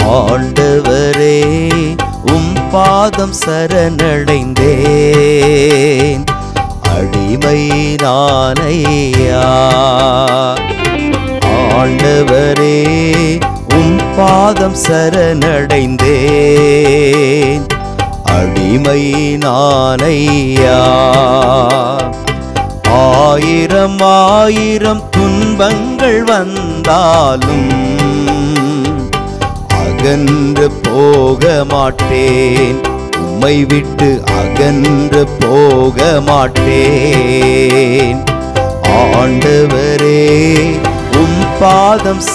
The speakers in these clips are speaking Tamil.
ஆண்டவரே உம் பாதம் சரணடைந்தேன் அடிமை நானையா ஆண்டவரே உம் பாதம் சரணடைந்தேன் அடிமை நானையா ஆயிரம் ஆயிரம் துன்பங்கள் வந்தாலும் அகன்று போக மாட்டேன் உம்மை விட்டு அகன்று போக மாட்டேன் ஆண்டவரே உம் பாதம்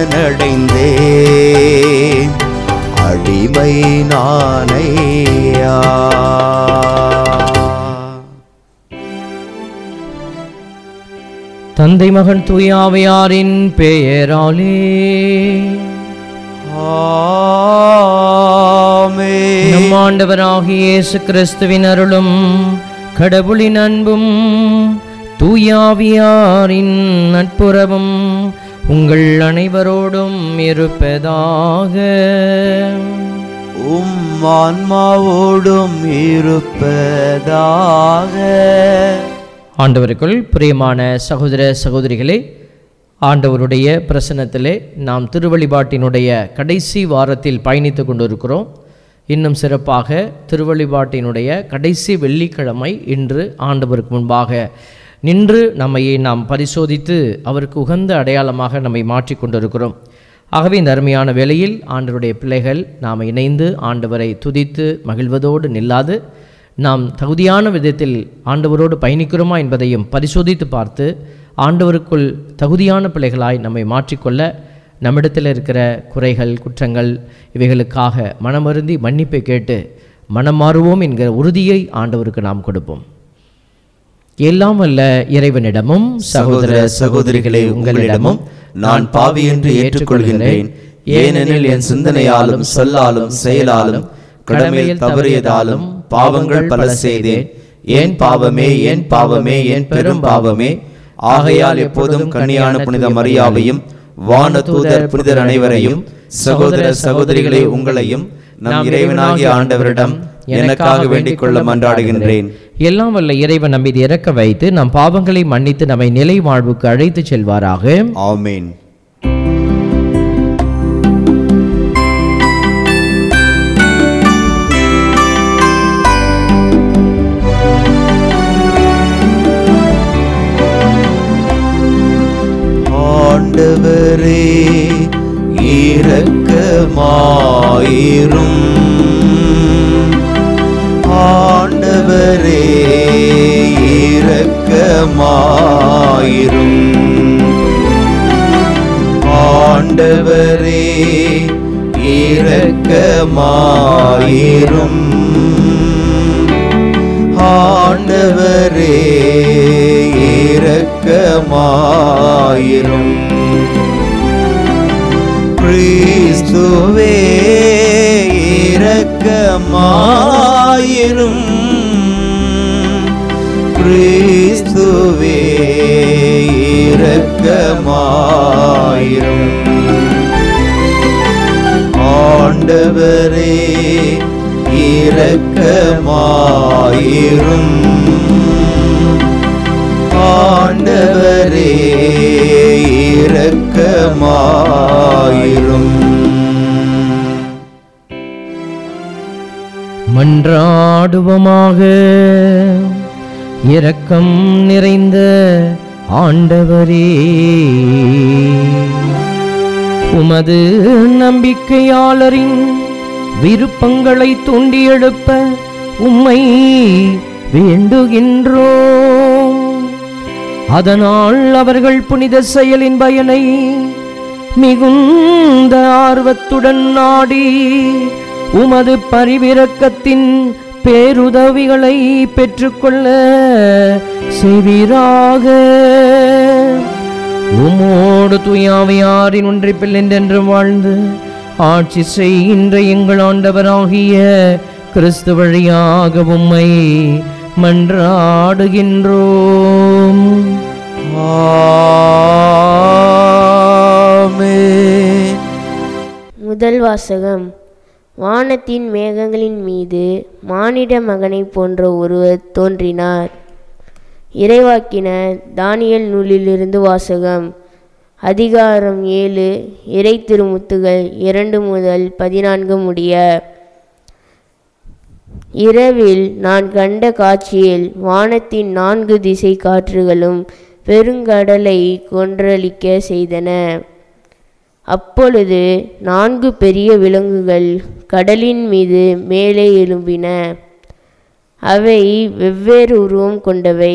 சரணடைந்தேன் அடிமை நானையா தந்தை மகன் தூயாவையாரின் பெயராலே ஆமென். நம் ஆண்டவராகிய இயேசு கிறிஸ்துவின் அருளும் கடவுளின் அன்பும் தூயாவியாரின் நட்புறவும் உங்கள் அனைவரோடும் இருப்பதாக உம் ஆன்மாவோடும் இருப்பதாக ஆண்டவருக்குள் பிரியமான சகோதர சகோதரிகளே ஆண்டவருடைய பிரசன்னத்திலே நாம் திருவழிபாட்டினுடைய கடைசி வாரத்தில் பயணித்து கொண்டிருக்கிறோம் இன்னும் சிறப்பாக திருவழிபாட்டினுடைய கடைசி வெள்ளிக்கிழமை இன்று ஆண்டவருக்கு முன்பாக நின்று நம்மையே நாம் பரிசோதித்து அவருக்கு உகந்த அடையாளமாக நம்மை மாற்றிக் கொண்டிருக்கிறோம் ஆகவே இந்த அருமையான வேளையில் ஆண்டவருடைய பிள்ளைகள் நாம் இணைந்து ஆண்டவரை துதித்து மகிழ்வதோடு நில்லாது நாம் தகுதியான விதத்தில் ஆண்டவரோடு பயணிக்கிறோமா என்பதையும் பரிசோதித்து பார்த்து ஆண்டவருக்குள் தகுதியான பிள்ளைகளாய் நம்மை மாற்றிக்கொள்ள நம்மிடத்தில் இருக்கிற குறைகள் குற்றங்கள் இவைகளுக்காக மனமருந்தி மன்னிப்பை கேட்டு மனம் மாறுவோம் என்கிற உறுதியை ஆண்டவருக்கு நாம் கொடுப்போம் எல்லாம் வல்ல இறைவனிடமும் சகோதர சகோதரிகளே உங்களிடமும் நான் பாவி என்று ஏற்றுக்கொள்கின்றேன் ஏனெனில் என் சிந்தனையாலும் சொல்லாலும் செயலாலும் கடமையில் தவறியதாலும் பாவங்கள் பல செய்தேன் ஏன் பாவமே ஏன் பாவமே ஏன் பெரும் பாவமே ஆகையால் எப்போதும் கன்னியான புனித மரியாவையும் வான தூதர் புனிதர் அனைவரையும் சகோதர சகோதரிகளே உங்களையும் நம் இறைவனாகிய ஆண்டவரிடம் எனக்காக வேண்டிக் கொள்ள மன்றாடுகின்றேன் எல்லாம் வல்ல இறைவன் நம்மீது இறக்க வைத்து நம் பாவங்களை மன்னித்து நம்மை நிலை வாழ்வுக்கு அழைத்துச் செல்வாராக ஆமேன் ஆண்டவரே இரக்கமாயிரும் ஆண்டவரே இரக்கமாயிரும் ஆண்டவரே இரக்கமாயிரும் ஆண்டவரே இரக்கமாயிரும் கிறிஸ்துவே இரக்கமாயிரும் கிறிஸ்துவே இரக்கமாயிரும் ஆண்டவரே இரக்கமாயிரும் ஆண்டவரே இரக்கமாயிரும் மன்றாடுவோமாக இரக்கம் நிறைந்த ஆண்டவரே உமது நம்பிக்கையாளரின் விருப்பங்களை தூண்டி எழுப்ப உம்மை வேண்டுகின்றோம் அதனால் அவர்கள் புனித செயலின் பயனை மிகுந்த ஆர்வத்துடன் நாடி உமது பரிவிரக்கத்தின் பேருதவிகளை பெற்றுக்கொள்ள செய்வீராக உமோடு துயாவையாரின் ஒன்றிப்பில் என்றென்றும் வாழ்ந்து ஆட்சி செய்கின்ற எங்கள் ஆண்டவராகிய கிறிஸ்து வழியாக உம்மை மன்றாடுகின்றோம் ஆமென் முதல் வாசகம் வானத்தின் மேகங்களின் மீது மானிட மகனைப் போன்ற ஒருவர் தோன்றினார் இறைவாக்கினர் தானியல் நூலிலிருந்து வாசகம் அதிகாரம் ஏழு இறை திருமுத்துகள் இரண்டு முதல் பதினான்கு முடிய இரவில் நான் கண்ட காட்சியில் வானத்தின் நான்கு திசை காற்றுகளும் பெருங்கடலை கொன்றளிக்க செய்தன அப்பொழுது நான்கு பெரிய விலங்குகள் கடலின் மீது மேலே எழும்பின அவை வெவ்வேறு உருவம் கொண்டவை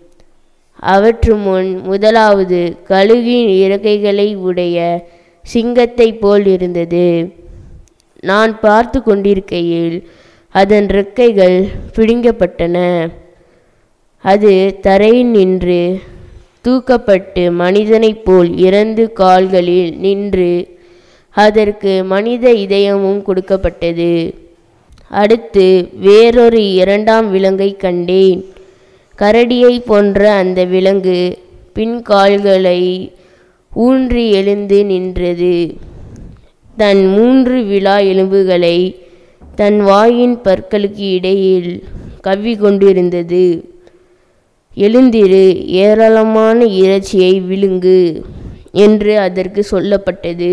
அவற்று முன் முதலாவது கழுகின் இறக்கைகளை உடைய சிங்கத்தைப் போல் இருந்தது நான் பார்த்து கொண்டிருக்கையில் அதன் இறக்கைகள் பிடுங்கப்பட்டன அது தரையில் நின்று தூக்கப்பட்டு மனிதனைப் போல் இறந்து கால்களில் நின்று அதற்கு மனித இதயமும் கொடுக்கப்பட்டது அடுத்து வேறொரு இரண்டாம் விலங்கை கண்டேன் கரடியை போன்ற அந்த விலங்கு பின்கால்களை ஊன்றி எழுந்து நின்றது தன் மூன்று விழா எலும்புகளை தன் வாயின் பற்களுக்கு இடையில் கவ்வி கொண்டிருந்தது எழுந்திரு ஏராளமான இறைச்சியை விழுங்கு என்று அதற்கு சொல்லப்பட்டது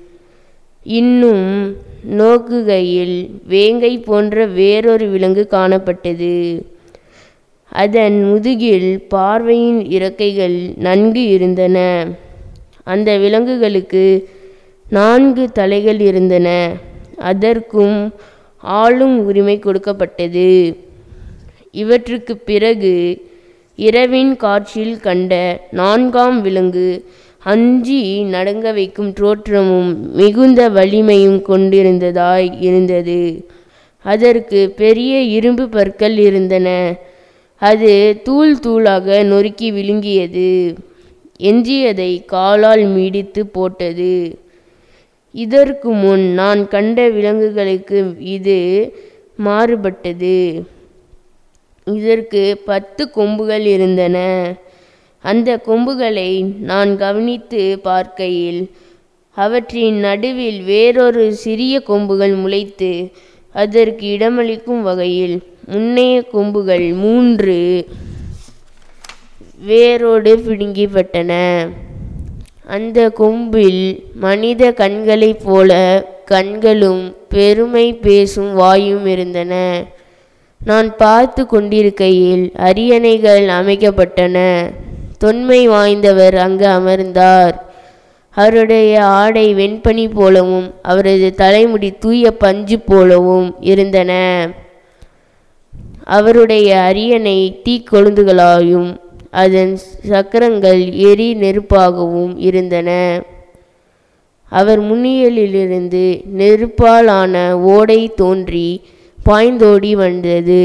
இன்னும் நோக்குகையில் வேங்கை போன்ற வேறொரு விலங்கு காணப்பட்டது அதன் முதுகில் பார்வையின் இறக்கைகள் நன்கு இருந்தன அந்த விலங்குகளுக்கு நான்கு தலைகள் இருந்தன அதற்கும் ஆளும் உரிமை கொடுக்கப்பட்டது இவற்றுக்கு பிறகு இரவின் காட்சியில் கண்ட நான்காம் விலங்கு அஞ்சி நடுங்க வைக்கும் தோற்றமும் மிகுந்த வலிமையும் கொண்டிருந்ததாய் இருந்தது அதற்கு பெரிய இரும்பு பற்கள் இருந்தன அது தூள் தூளாக நொறுக்கி விழுங்கியது எஞ்சியதை காலால் மிடித்து போட்டது இதற்கு முன் நான் கண்ட விலங்குகளுக்கு இது மாறுபட்டது இதற்கு பத்து கொம்புகள் இருந்தன அந்த கொம்புகளை நான் கவனித்து பார்க்கையில் அவற்றின் நடுவில் வேறொரு சிறிய கொம்புகள் முளைத்து அதற்கு இடமளிக்கும் வகையில் முன்னைய கொம்புகள் மூன்று வேரோடு பிடுங்கிப்பட்டன அந்த கொம்பில் மனித கண்களைப் போல கண்களும் பெருமை பேசும் வாயும் இருந்தன நான் பார்த்து கொண்டிருக்கையில் அரியணைகள் அமைக்கப்பட்டன தொன்மை வாய்ந்தவர் அங்கு அமர்ந்தார் அவருடைய ஆடை வெண்பனி போலவும் அவரது தலைமுடி தூய பஞ்சு போலவும் இருந்தன அவருடைய அரியணை தீக்கொழுந்துகளாயும் அதன் சக்கரங்கள் எரி நெருப்பாகவும் இருந்தன அவர் முன்னியலிலிருந்து நெருப்பாலான ஓடை தோன்றி பாய்ந்தோடி வந்தது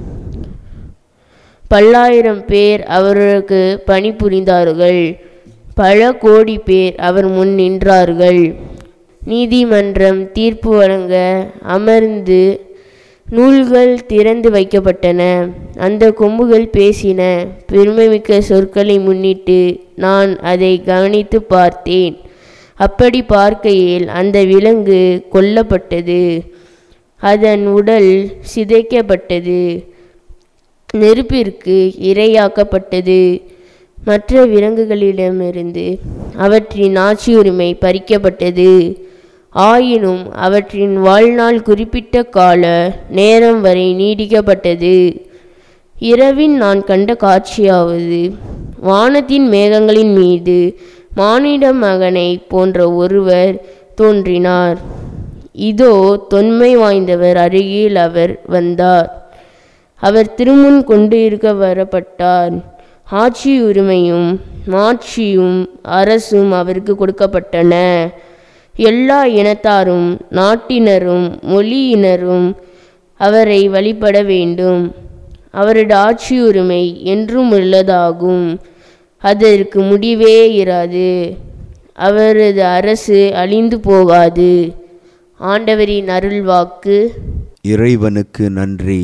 பல்லாயிரம் பேர் அவருக்கு பணிபுரிந்தார்கள் பல கோடி பேர் அவர் முன் நின்றார்கள் நீதிமன்றம் தீர்ப்பு வழங்க அமர்ந்து நூல்கள் திறந்து வைக்கப்பட்டன அந்த கொம்புகள் பேசின பெருமைமிக்க சொற்களை முன்னிட்டு நான் அதை கவனித்து பார்த்தேன் அப்படி பார்க்கையில் அந்த விலங்கு கொல்லப்பட்டது அதன் உடல் சிதைக்கப்பட்டது நெருப்பிற்கு இரையாக்கப்பட்டது மற்ற விலங்குகளிடமிருந்து அவற்றின் ஆட்சியுரிமை பறிக்கப்பட்டது ஆயினும் அவற்றின் வாழ்நாள் குறிப்பிட்ட கால நேரம் வரை நீடிக்கப்பட்டது இரவின் நான் கண்ட காட்சியாவது வானத்தின் மேகங்களின் மீது மானிட மகனை போன்ற ஒருவர் தோன்றினார் இதோ தொன்மை வாய்ந்தவர் அருகில் அவர் வந்தார் அவர் திருமுன் கொண்டு இருக்க வரப்பட்டார் ஆட்சி உரிமையும் மாட்சியும் அரசும் அவருக்கு கொடுக்கப்பட்டன எல்லா இனத்தாரும் நாட்டினரும் மொழியினரும் அவரை வழிபட வேண்டும் அவரது ஆட்சி உரிமை என்றும் உள்ளதாகும் அதற்கு முடிவே இராது அவரது அரசு அழிந்து போகாது ஆண்டவரின் அருள்வாக்கு இறைவனுக்கு நன்றி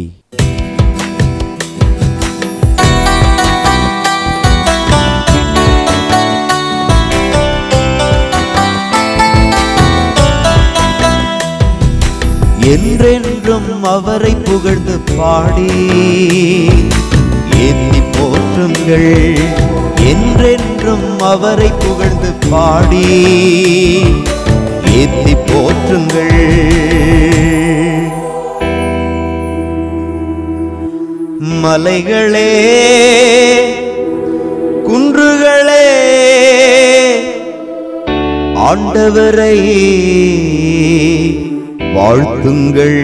என்றென்றும் அவரை புகழ்ந்து பாடி ஏத்தி போற்றுங்கள் என்றென்றும் அவரை புகழ்ந்து பாடி ஏத்தி போற்றுங்கள் மலைகளே குன்றுகளே ஆண்டவரை வாழ்த்துங்கள்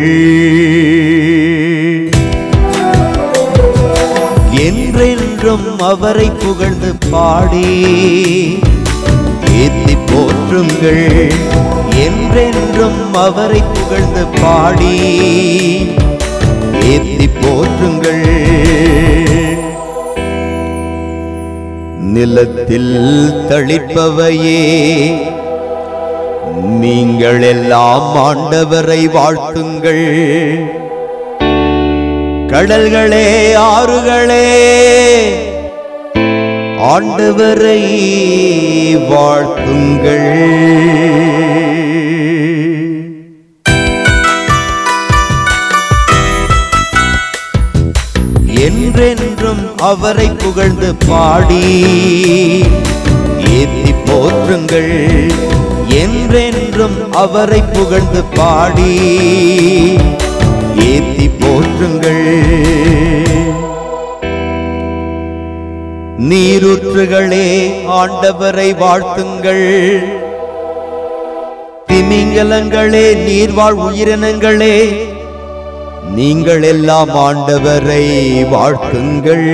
என்றென்றும் அவரை புகழ்ந்து பாடி ஏத்தி போற்றுங்கள் என்றென்றும் அவரை புகழ்ந்து பாடி ஏத்தி போற்றுங்கள் நிலத்தில் தளிப்பவையே நீங்கள் எல்லாம் ஆண்டவரை வாழ்த்துங்கள் கடல்களே ஆறுகளே ஆண்டவரை வாழ்த்துங்கள் என்றென்றும் அவரை புகழ்ந்து பாடி ஏத்தி போற்றுங்கள் என்றென்றும் அவரை புகழ்ந்து பாடி ஏத்தி போற்றுங்கள் நீரூற்றுகளே ஆண்டவரை வாழ்த்துங்கள் திமிங்கலங்களே நீர்வாழ் உயிரினங்களே நீங்கள் எல்லாம் ஆண்டவரை வாழ்த்துங்கள்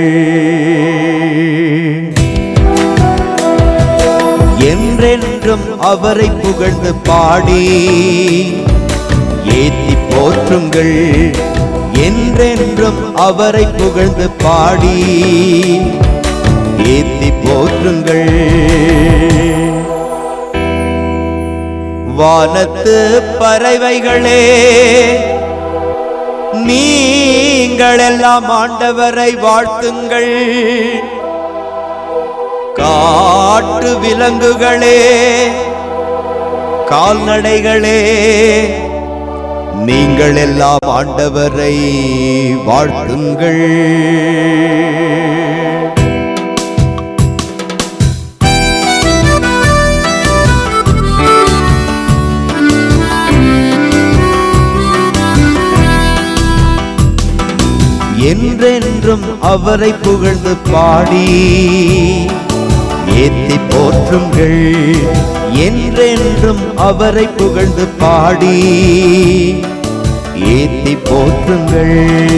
என்றென்றும் அவரை புகழ்ந்து பாடி ஏத்தி போற்றுங்கள் என்றென்றும் அவரை புகழ்ந்து பாடி ஏத்தி போற்றுங்கள் வானத்து பறவைகளே நீங்கள் எல்லாம் ஆண்டவரை வாழ்த்துங்கள் காட்டு விலங்குகளே கால்நடைகளே நீங்கள் எல்லாம் ஆண்டவரை வாழ்த்துங்கள் என்றென்றும் அவரை புகழ்ந்து பாடி ஏத்தி போற்றுங்கள் என்றென்றும் அவரை புகழ்ந்து பாடி ஏத்தி போற்றுங்கள்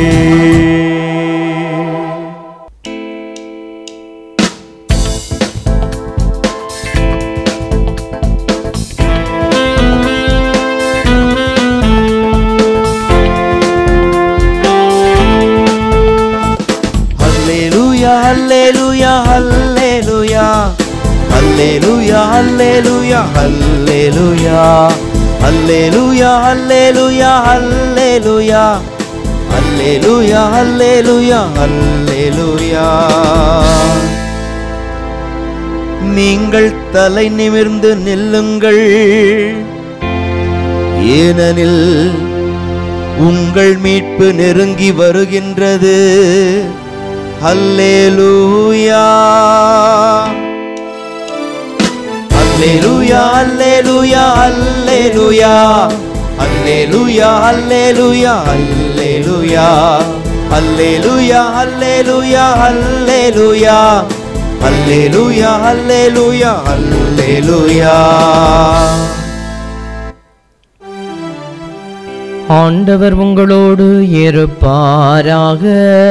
Hallelujah, hallelujah, hallelujah. Hallelujah, hallelujah, hallelujah. Hallelujah, hallelujah, hallelujah. Hallelujah, hallelujah, hallelujah. நீங்கள் தலை நிமிர்ந்து நில்லுங்கள் ஏனெனில் உங்கள் மீட்பு நெருங்கி வருகின்றது ஹல்லேலூயா ஹல்லேலூயா ஹல்லேலூயா ஹல்லேலூயா ஹல்லேலூயா ஹல்லேலூயா ஹல்லேலூயா ஹல்லேலூயா ஹல்லேலூயா ஹல்லேலூயா ஹல்லேலூயா ஹல்லேலூயா ஹல்லேலூயா ஆண்டவர் உங்களோடு இருப்பாராக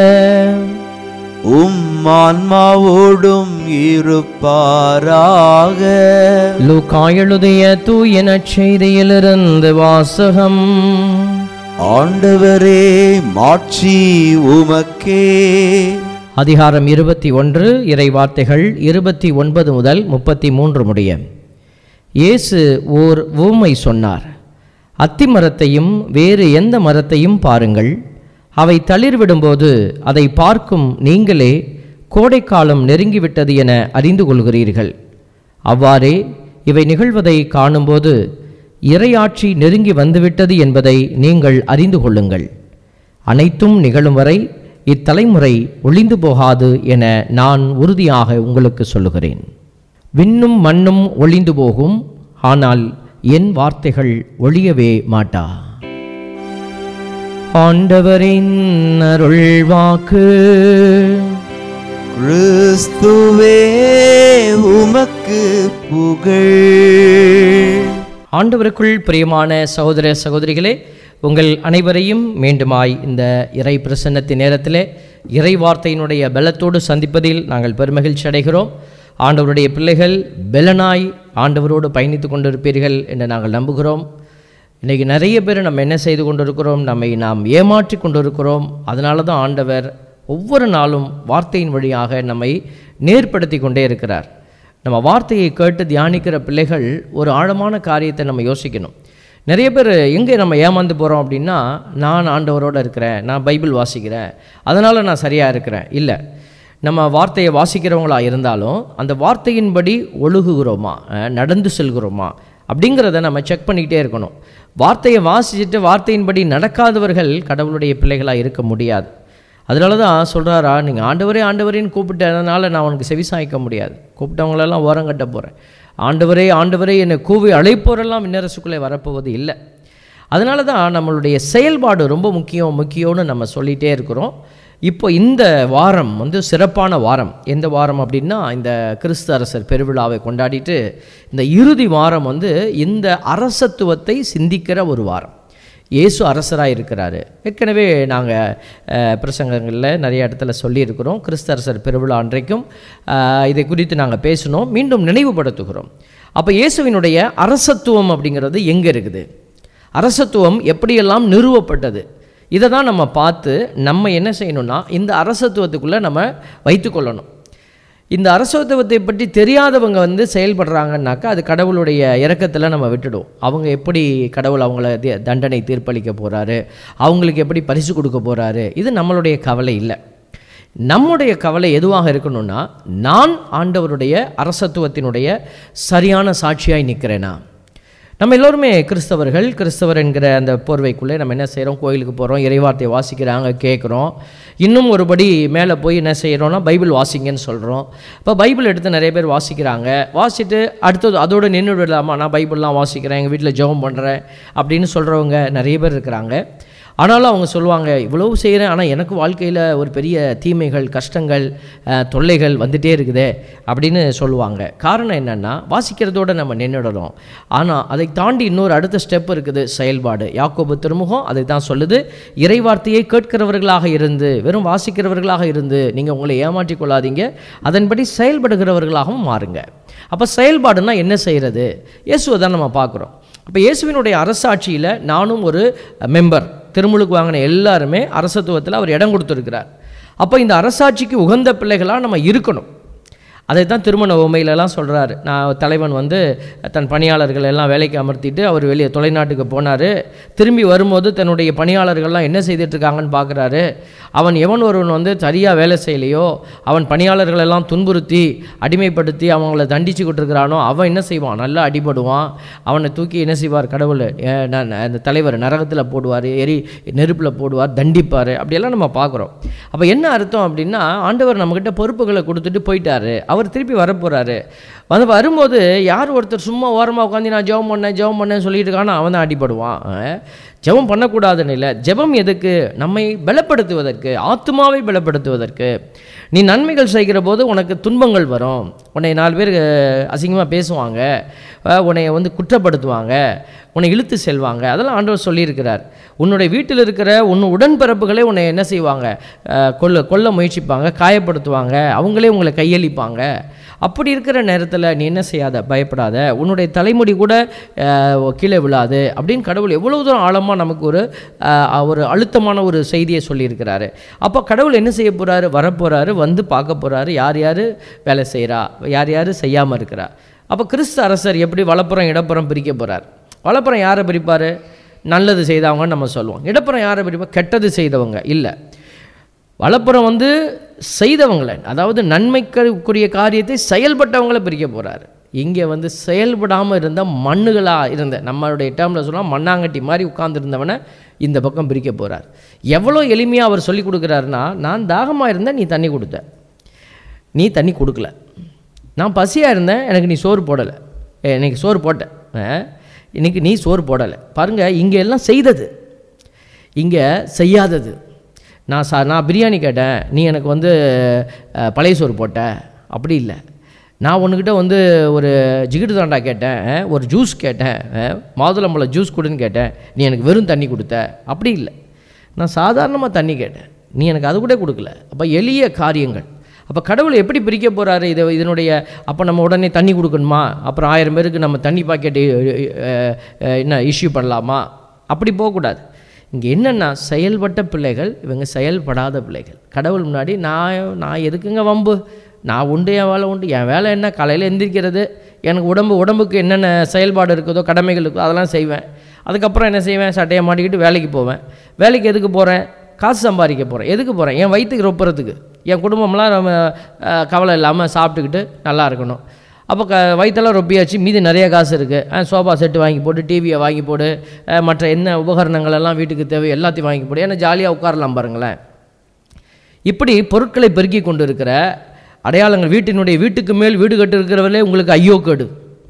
உம் ஆன்மாவோடும் இருப்பாராக லூக்கா எழுதிய தூய நற்செய்தியிலிருந்து வாசகம் ஆண்டவரே மாட்சி உமக்கே அதிகாரம் இருபத்தி ஒன்று இறை வார்த்தைகள் இருபத்தி ஒன்பது முதல் முப்பத்தி மூன்று முடிய இயேசு ஓர் ஊமை சொன்னார் அத்தி மரத்தையும் வேறு எந்த மரத்தையும் பாருங்கள் அவை தளிர்விடும்போது அதை பார்க்கும் நீங்களே கோடைக்காலம் நெருங்கிவிட்டது என அறிந்து கொள்கிறீர்கள் அவ்வாறே இவை நிகழ்வதை காணும்போது இறையாட்சி நெருங்கி வந்துவிட்டது என்பதை நீங்கள் அறிந்து கொள்ளுங்கள் அனைத்தும் நிகழும் வரை இத்தலைமுறை ஒளிந்து போகாது என நான் உறுதியாக உங்களுக்கு சொல்லுகிறேன் விண்ணும் மண்ணும் ஒளிந்து போகும் ஆனால் என் வார்த்தைகள் ஒழியவே மாட்டா ஆண்டவரின் அருள்வாக்கு கிறிஸ்துவே உமக்கு புகழ் ஆண்டவருக்குள் பிரியமான சகோதர சகோதரிகளே உங்கள் அனைவரையும் மீண்டுமாய் இந்த இறை பிரசன்னத்தின் நேரத்திலே இறை வார்த்தையினுடைய பலத்தோடு சந்திப்பதில் நாங்கள் பெருமகிழ்ச்சி அடைகிறோம் ஆண்டவருடைய பிள்ளைகள் பெலனாய் ஆண்டவரோடு பயணித்து கொண்டிருப்பீர்கள் என்று நாங்கள் நம்புகிறோம் இன்றைக்கி நிறைய பேர் நம்ம என்ன செய்து கொண்டிருக்கிறோம் நம்மை நாம் ஏமாற்றி கொண்டிருக்கிறோம் அதனால தான் ஆண்டவர் ஒவ்வொரு நாளும் வார்த்தையின் வழியாக நம்மை நேர்படுத்தி கொண்டே இருக்கிறார் நம்ம வார்த்தையை கேட்டு தியானிக்கிற பிள்ளைகள் ஒரு ஆழமான காரியத்தை நம்ம யோசிக்கணும் நிறைய பேர் எங்கே நம்ம ஏமாந்து போகிறோம் அப்படின்னா நான் ஆண்டவரோடு இருக்கிறேன் நான் பைபிள் வாசிக்கிறேன் அதனால் நான் சரியாக இருக்கிறேன் இல்லை நம்ம வார்த்தையை வாசிக்கிறவங்களா இருந்தாலும் அந்த வார்த்தையின்படி ஒழுகுகிறோமா அஹ், நடந்து செல்கிறோமா அப்படிங்கிறத நம்ம செக் பண்ணிக்கிட்டே இருக்கணும் வார்த்தையை வாசிச்சுட்டு வார்த்தையின்படி நடக்காதவர்கள் கடவுளுடைய பிள்ளைகளாக இருக்க முடியாது அதனால தான் சொல்கிறாரா நீங்கள் ஆண்டவரே ஆண்டவரேன்னு கூப்பிட்டதுனால நான் உனக்கு செவி சாய்க்க முடியாது கூப்பிட்டவங்களெல்லாம் ஓரங்கட்ட போகிறேன் ஆண்டவரே ஆண்டவரே என்னை கூவி அழைப்போரெல்லாம் இன்னரசுக்குள்ளே வரப்போவது இல்லை அதனால தான் நம்மளுடைய செயல்பாடு ரொம்ப முக்கியம் முக்கியம்னு நம்ம சொல்லிகிட்டே இருக்கிறோம் இப்போ இந்த வாரம் வந்து சிறப்பான வாரம் எந்த வாரம் அப்படின்னா இந்த கிறிஸ்து அரசர் பெருவிழாவை கொண்டாடிட்டு இந்த இறுதி வாரம் வந்து இந்த அரசத்துவத்தை சிந்திக்கிற ஒரு வாரம் இயேசு அரசராக இருக்கிறாரு ஏற்கனவே நாங்கள் பிரசங்கங்களில் நிறைய இடத்துல சொல்லியிருக்கிறோம் கிறிஸ்து அரசர் பெருவிழா அன்றைக்கும் அஹ், இதை குறித்து நாங்கள் பேசினோம் மீண்டும் நினைவுபடுத்துகிறோம் அப்போ இயேசுவினுடைய அரசத்துவம் அப்படிங்கிறது எங்கே இருக்குது அரசத்துவம் எப்படியெல்லாம் நிறுவப்பட்டது இதை தான் நம்ம பார்த்து நம்ம என்ன செய்யணும்னா இந்த அரசத்துவத்துக்குள்ளே நம்ம வைத்துக்கொள்ளணும் இந்த அரசத்துவத்தை பற்றி தெரியாதவங்க வந்து செயல்படுறாங்கன்னாக்கா அது கடவுளுடைய இறக்கத்தில் நம்ம விட்டுடுவோம் அவங்க எப்படி கடவுள் அவங்கள தி- தண்டனை தீர்ப்பளிக்க போகிறாரு அவங்களுக்கு எப்படி பரிசு கொடுக்க போகிறாரு இது நம்மளுடைய கவலை இல்லை நம்முடைய கவலை எதுவாக இருக்கணும்னா நான் ஆண்டவருடைய அரசத்துவத்தினுடைய சரியான சாட்சியாய் நிற்கிறேனா நம்ம எல்லோருமே கிறிஸ்தவர்கள் கிறிஸ்தவர் என்கிற அந்த போர்வைக்குள்ளே நம்ம என்ன செய்கிறோம் கோயிலுக்கு போகிறோம் இறைவார்த்தையை வாசிக்கிறாங்க கேட்குறோம் இன்னும் ஒருபடி மேலே போய் என்ன செய்கிறோம்னா பைபிள் வாசிங்கன்னு சொல்கிறோம் இப்போ பைபிள் எடுத்து நிறைய பேர் வாசிக்கிறாங்க வாசிட்டு அடுத்தது அதோடு நின்று விடலாமா நான் பைபிள்லாம் வாசிக்கிறேன் எங்கள் வீட்டில் ஜெபம் பண்ணுறேன் அப்படின்னு சொல்கிறவங்க நிறைய பேர் இருக்கிறாங்க ஆனாலும் அவங்க சொல்லுவாங்க இவ்வளவு செய்கிறேன் ஆனால் எனக்கு வாழ்க்கையில் ஒரு பெரிய தீமைகள் கஷ்டங்கள் அஹ், தொல்லைகள் வந்துட்டே இருக்குதே அப்படின்னு சொல்லுவாங்க காரணம் என்னென்னா வாசிக்கிறதோட நம்ம நின்றுடணும் ஆனால் அதை தாண்டி இன்னொரு அடுத்த ஸ்டெப் இருக்குது செயல்பாடு யாக்கோபு திருமுகம் அதை தான் சொல்லுது இறைவார்த்தையை கேட்கிறவர்களாக இருந்து வெறும் வாசிக்கிறவர்களாக இருந்து நீங்கள் உங்களை ஏமாற்றிக் கொள்ளாதீங்க அதன்படி செயல்படுகிறவர்களாகவும் மாறுங்க அப்போ செயல்பாடுனா என்ன செய்கிறது இயேசுவை தான் நம்ம பார்க்குறோம் அப்போ இயேசுவினுடைய அரசாட்சியில் நானும் ஒரு மெம்பர் திருமுழுக்கு வாங்கின எல்லாருமே அரசத்துவத்தில் அவர் இடம் கொடுத்துருக்கிறார் அப்போ இந்த அரசாட்சிக்கு உகந்த பிள்ளைகளாக நம்ம இருக்கணும் அதை தான் திருமண உமையிலலாம் சொல்கிறாரு நான் தலைவன் வந்து தன் பணியாளர்கள் எல்லாம் வேலைக்கு அமர்த்திட்டு அவர் வெளியே தொலைநாட்டுக்கு போனார் திரும்பி வரும்போது தன்னுடைய பணியாளர்கள்லாம் என்ன செய்துட்டு இருக்காங்கன்னு பார்க்குறாரு அவன் எவன் ஒருவன் வந்து சரியாக வேலை செய்யலையோ அவன் பணியாளர்கள் எல்லாம் துன்புறுத்தி அடிமைப்படுத்தி அவங்கள தண்டிச்சுக்கிட்டு இருக்கிறானோ அவன் என்ன செய்வான் நல்லா அடிபடுவான் அவனை தூக்கி என்ன செய்வார் கடவுள் ஏ, நான் அந்த தலைவர் நரகத்தில் போடுவார் எரி நெருப்பில் போடுவார் தண்டிப்பார் அப்படியெல்லாம் நம்ம பார்க்குறோம் அப்போ என்ன அர்த்தம் அப்படின்னா ஆண்டவர் நம்மக்கிட்ட பொறுப்புகளை கொடுத்துட்டு போயிட்டாரு அவர் திருப்பி வரப்போகிறாரு வந்து வரும்போது யார் ஒருத்தர் சும்மா ஓரமாக உட்காந்து நான் ஜெபம் பண்ணேன் ஜெபம் பண்ணேன் சொல்லிட்டு இருக்கானோ அவன் தான் அடிபடுவான் அஹ், ஜெபம் பண்ணக்கூடாதுன்னு இல்லை ஜெபம் எதுக்கு நம்மை பலப்படுத்துவதற்கு ஆத்மாவை பலப்படுத்துவதற்கு நீ நன்மைகள் செய்கிற போது உனக்கு துன்பங்கள் வரும் உன்னை நாலு பேர் அசிங்கமாக பேசுவாங்க அஹ், உன்னை வந்து குற்றப்படுத்துவாங்க உன்னை இழுத்து செல்வாங்க அதெல்லாம் ஆண்டவர் சொல்லியிருக்கிறார் உன்னுடைய வீட்டில் இருக்கிற உன் உடன்பிறப்புகளே உன்னை என்ன செய்வாங்க அஹ், கொல்ல கொல்ல முயற்சிப்பாங்க காயப்படுத்துவாங்க அவங்களே உங்களை கையளிப்பாங்க அப்படி இருக்கிற நேரத்தில் நீ என்ன செய்யாத பயப்படாத உன்னுடைய தலைமுடி கூட அஹ், கீழே விழாது அப்படின்னு கடவுள் எவ்வளவு தூரம் ஆழமாக நமக்கு ஒரு அஹ், ஒரு அழுத்தமான ஒரு செய்தியை சொல்லியிருக்கிறாரு அப்போ கடவுள் என்ன செய்ய போகிறாரு வரப்போகிறாரு வந்து பார்க்க போகிறாரு யார் யார் வேலை செய்கிறா யார் யார் செய்யாமல் இருக்கிறா அப்போ கிறிஸ்து அரசர் எப்படி வலப்புறம் இடப்புறம் பிரிக்க போகிறார் வலப்புறம் யாரை பிரிப்பார் நல்லது செய்தவங்கன்னு நம்ம சொல்லுவோம் இடப்புறம் யாரை பிரிப்போம் கெட்டது செய்தவங்க இல்லை வலப்புறம் வந்து செய்தவங்களை அதாவது நன்மைக்குரிய காரியத்தை செயல்பட்டவங்களை பிரிக்க போகிறாரு இங்கே வந்து செயல்படாமல் இருந்த மண்ணுகளாக இருந்த நம்மளுடைய டேர்மில் சொன்னால் மண்ணாங்கட்டி மாதிரி உட்கார்ந்திருந்தவனை இந்த பக்கம் பிரிக்க போகிறார் எவ்வளோ எளிமையாக அவர் சொல்லி கொடுக்குறாருன்னா நான் தாகமாக இருந்தேன் நீ தண்ணி கொடுத்த நீ தண்ணி கொடுக்கல நான் பசியாக இருந்தேன் எனக்கு நீ சோறு போடலை எனக்கு சோறு போட்டேன் அஹ், இன்னைக்கு நீ சோறு போடலை பாருங்கள் இங்கே எல்லாம் செய்தது இங்கே செய்யாதது நான் சா நான் பிரியாணி கேட்டேன் நீ எனக்கு வந்து அஹ், பழைய சோறு போட்ட அப்படி இல்லை நான் உன்கிட்ட வந்து ஒரு ஜிகிட்டு தாண்டா கேட்டேன் அஹ், ஒரு ஜூஸ் கேட்டேன் அஹ், மாதுளம்பழம் ஜூஸ் கொடுன்னு கேட்டேன் நீ எனக்கு வெறும் தண்ணி கொடுத்த அப்படி இல்லை நான் சாதாரணமாக தண்ணி கேட்டேன் நீ எனக்கு அது கூட கொடுக்கல அப்போ எளிய காரியங்கள் அப்போ கடவுள் எப்படி பிரிக்க போகிறாரு இதை இதனுடைய அப்போ நம்ம உடனே தண்ணி கொடுக்கணுமா அப்புறம் ஆயிரம் பேருக்கு நம்ம தண்ணி பாக்கெட்டு என்ன இஷ்யூ பண்ணலாமா அப்படி போகக்கூடாது இங்கே என்னென்னா செயல்பட்ட பிள்ளைகள் இவங்க செயல்படாத பிள்ளைகள் கடவுள் முன்னாடி நான் நான் எதுக்குங்க வம்பு நான் உண்டு என் வேலை உண்டு என் வேலை என்ன காலையில் எந்திரிக்கிறது எனக்கு உடம்பு உடம்புக்கு என்னென்ன செயல்பாடு இருக்குதோ கடமைகள் இருக்கோ அதெல்லாம் செய்வேன் அதுக்கப்புறம் என்ன செய்வேன் சட்டையை மாட்டிக்கிட்டு வேலைக்கு போவேன் வேலைக்கு எதுக்கு போகிறேன் காசு சம்பாதிக்க போகிறேன் எதுக்கு போகிறேன் என் வயிற்றுக்கு ரொப்புறதுக்கு என் குடும்பம்லாம் நம்ம அஹ், கவலை இல்லாமல் சாப்பிட்டுக்கிட்டு நல்லா இருக்கணும் அப்போ க வயிற்றெல்லாம் ரொப்பியாச்சு மீதி நிறைய காசு இருக்குது சோஃபா செட்டு வாங்கி போட்டு டிவியை வாங்கி போடு அஹ், மற்ற என்ன உபகரணங்கள் எல்லாம் வீட்டுக்கு தேவை எல்லாத்தையும் வாங்கி போடு ஏன்னா ஜாலியாக உட்காரலாம் பாருங்களேன் இப்படி பொருட்களை பெருக்கி கொண்டு இருக்கிற அடையாளங்கள் வீட்டினுடைய வீட்டுக்கு மேல் வீடு கட்டு இருக்கிறவர்களே உங்களுக்கு ஐயோ கேடு